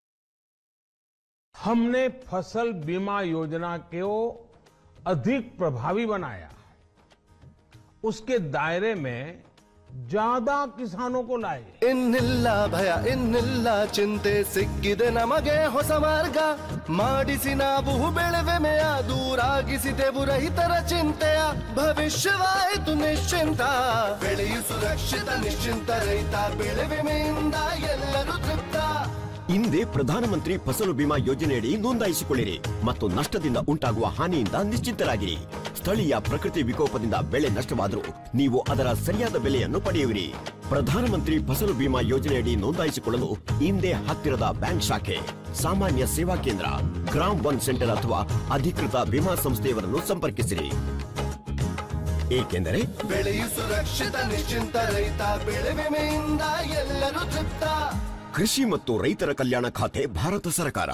हमने फसल बीमा योजना को अधिक प्रभावी बनाया उसके दायरे में ज्यादा किसानों को लाए ಇನ್ನಿಲ್ಲ ಭಯ ಇನ್ನಿಲ್ಲ ಚಿಂತೆ ಸಿಕ್ಕಿದೆ ನಮಗೆ ಹೊಸ ಮಾರ್ಗ ಮಾಡಿಸಿ ನಾವು ಬೆಳೆವೆಮೆಯ ದೂರಾಗಿಸಿದೆವು ರೈತರ ಚಿಂತೆಯ ಭವಿಷ್ಯವಾಯಿತು ನಿಶ್ಚಿಂತ ಬೆಳೆಯು ಸುರಕ್ಷಿತ ನಿಶ್ಚಿಂತ ರೈತ ಬೆಳೆ ವಿಮೆಯಿಂದ ಎಲ್ಲರೂ ತೃಪ್ತ ಹಿಂದೆ ಪ್ರಧಾನಮಂತ್ರಿ ಫಸಲು ಬಿಮಾ ಯೋಜನೆಯಡಿ ನೋಂದಾಯಿಸಿಕೊಳ್ಳಿರಿ ಮತ್ತು ನಷ್ಟದಿಂದ ಉಂಟಾಗುವ ಹಾನಿಯಿಂದ ನಿಶ್ಚಿಂತರಾಗಿರಿ ಸ್ಥಳೀಯ ಪ್ರಕೃತಿ ವಿಕೋಪದಿಂದ ಬೆಳೆ ನಷ್ಟವಾದರೂ ನೀವು ಅದರ ಸರಿಯಾದ ಬೆಲೆಯನ್ನು ಪಡೆಯುವಿರಿ ಪ್ರಧಾನಮಂತ್ರಿ ಫಸಲು ಬಿಮಾ ಯೋಜನೆಯಡಿ ನೋಂದಾಯಿಸಿಕೊಳ್ಳಲು ಹಿಂದೆ ಹತ್ತಿರದ ಬ್ಯಾಂಕ್ ಶಾಖೆ ಸಾಮಾನ್ಯ ಸೇವಾ ಕೇಂದ್ರ ಗ್ರಾಮ್ ಒನ್ ಸೆಂಟರ್ ಅಥವಾ ಅಧಿಕೃತ ವಿಮಾ ಸಂಸ್ಥೆಯವರನ್ನು ಸಂಪರ್ಕಿಸಿರಿ ಏಕೆಂದರೆ ಬೆಳೆಯು ಸುರಕ್ಷಿತ ನಿಶ್ಚಿಂತ ರೈತ ಬೆಳೆ ವಿಮೆಯಿಂದ ಎಲ್ಲರೂ ತೃಪ್ತ ಕೃಷಿ ಮತ್ತು ರೈತರ ಕಲ್ಯಾಣ ಖಾತೆ ಭಾರತ ಸರ್ಕಾರ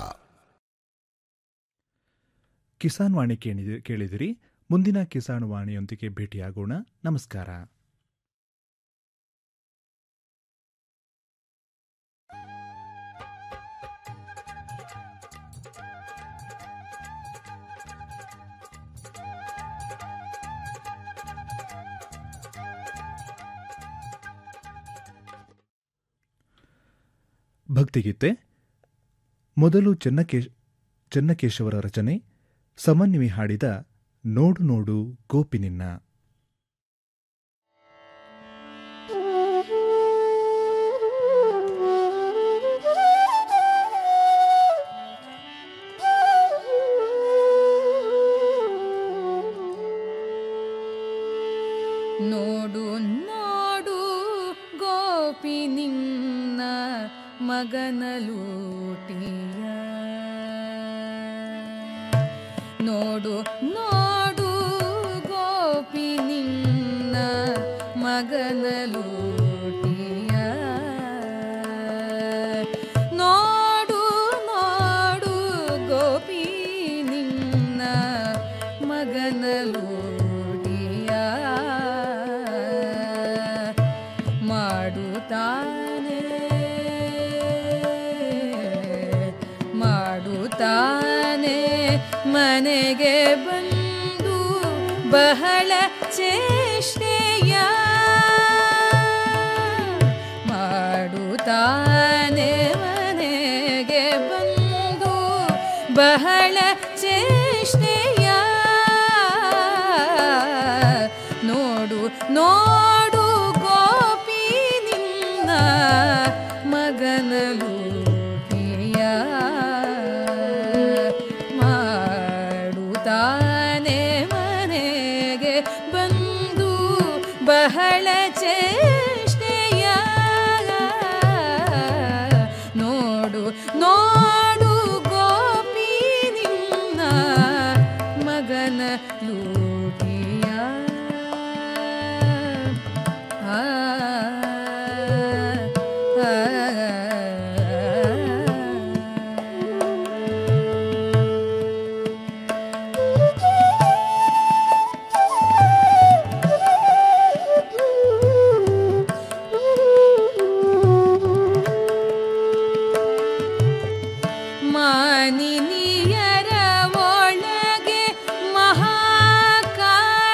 ಕಿಸಾನ್ ವಾಣಿ ಕೇಳಿದಿ ಕೇಳಿದಿರಿ ಮುಂದಿನ ಕಿಸಾನ್ ವಾಣಿಯೊಂದಿಗೆ ಭೇಟಿಯಾಗೋಣ ನಮಸ್ಕಾರ ಭಕ್ತಿಗೀತೆ ಮೊದಲು ಚೆನ್ನಕೇಶ್ ಚೆನ್ನಕೇಶವರ ರಚನೆ ಸಮನ್ವಿ ಹಾಡಿದ ನೋಡು ನೋಡು ಗೋಪಿ ನಿನ್ನ ನೋಡು ನೋಡು ಗೋಪಿ ನಿನ್ನ ಮಗನ ಲೂಟಿಯ ನೋಡು ನೋಡು ಗೋಪಿ ನಿನ್ನ ಮಗನ ಲೂಟಿಯ ನೋಡು ನೋಡು ಗೋಪಿ ನಿನ್ನ ಮಗನ ಲೂಟಿಯ ಮಾಡುತ್ತಾನೆ ಮಾಡುತ್ತಾನೆ ಮನೆಗೆ ಬಂದು ಬಹಳ ಚೇಷ್ಟೆಯ ಮಾಡುತ್ತಾನೆ ಮನೆಗೆ ಬಂದು ಬಹಳ ಚೇಷ್ಟೆಯ ನೋಡು ನೋಡು ಗೋಪಿ ನಿನ್ನ ಮಗನ ಲೂಟಿಯ ಮಾಡುತ್ತಾನೆ ಮನೆಗೆ ಬಂದು ಬಹಳ ಚೇಷ್ಟೆಯ ನೋಡು ನೋಡು ಗೋಪಿ ನಿನ್ನ ಮಗನ ಲೂಟಿಯ ಆ, ಆ, ಮಾನಿನಿಯರ ಒಳಗೆ ಮಹಾಕಾಳಿಯ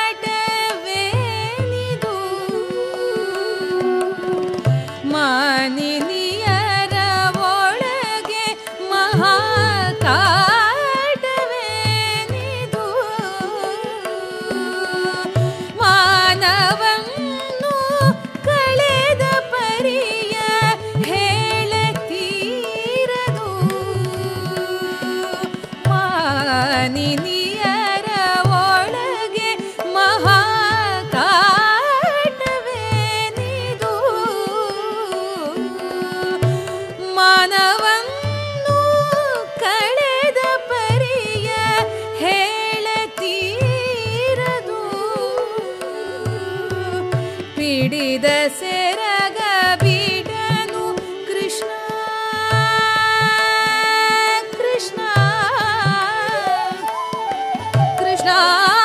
ಮುರಿದ ಸೆರಗ ಬಿಡನು ಕೃಷ್ಣ ಕೃಷ್ಣ ಕೃಷ್ಣ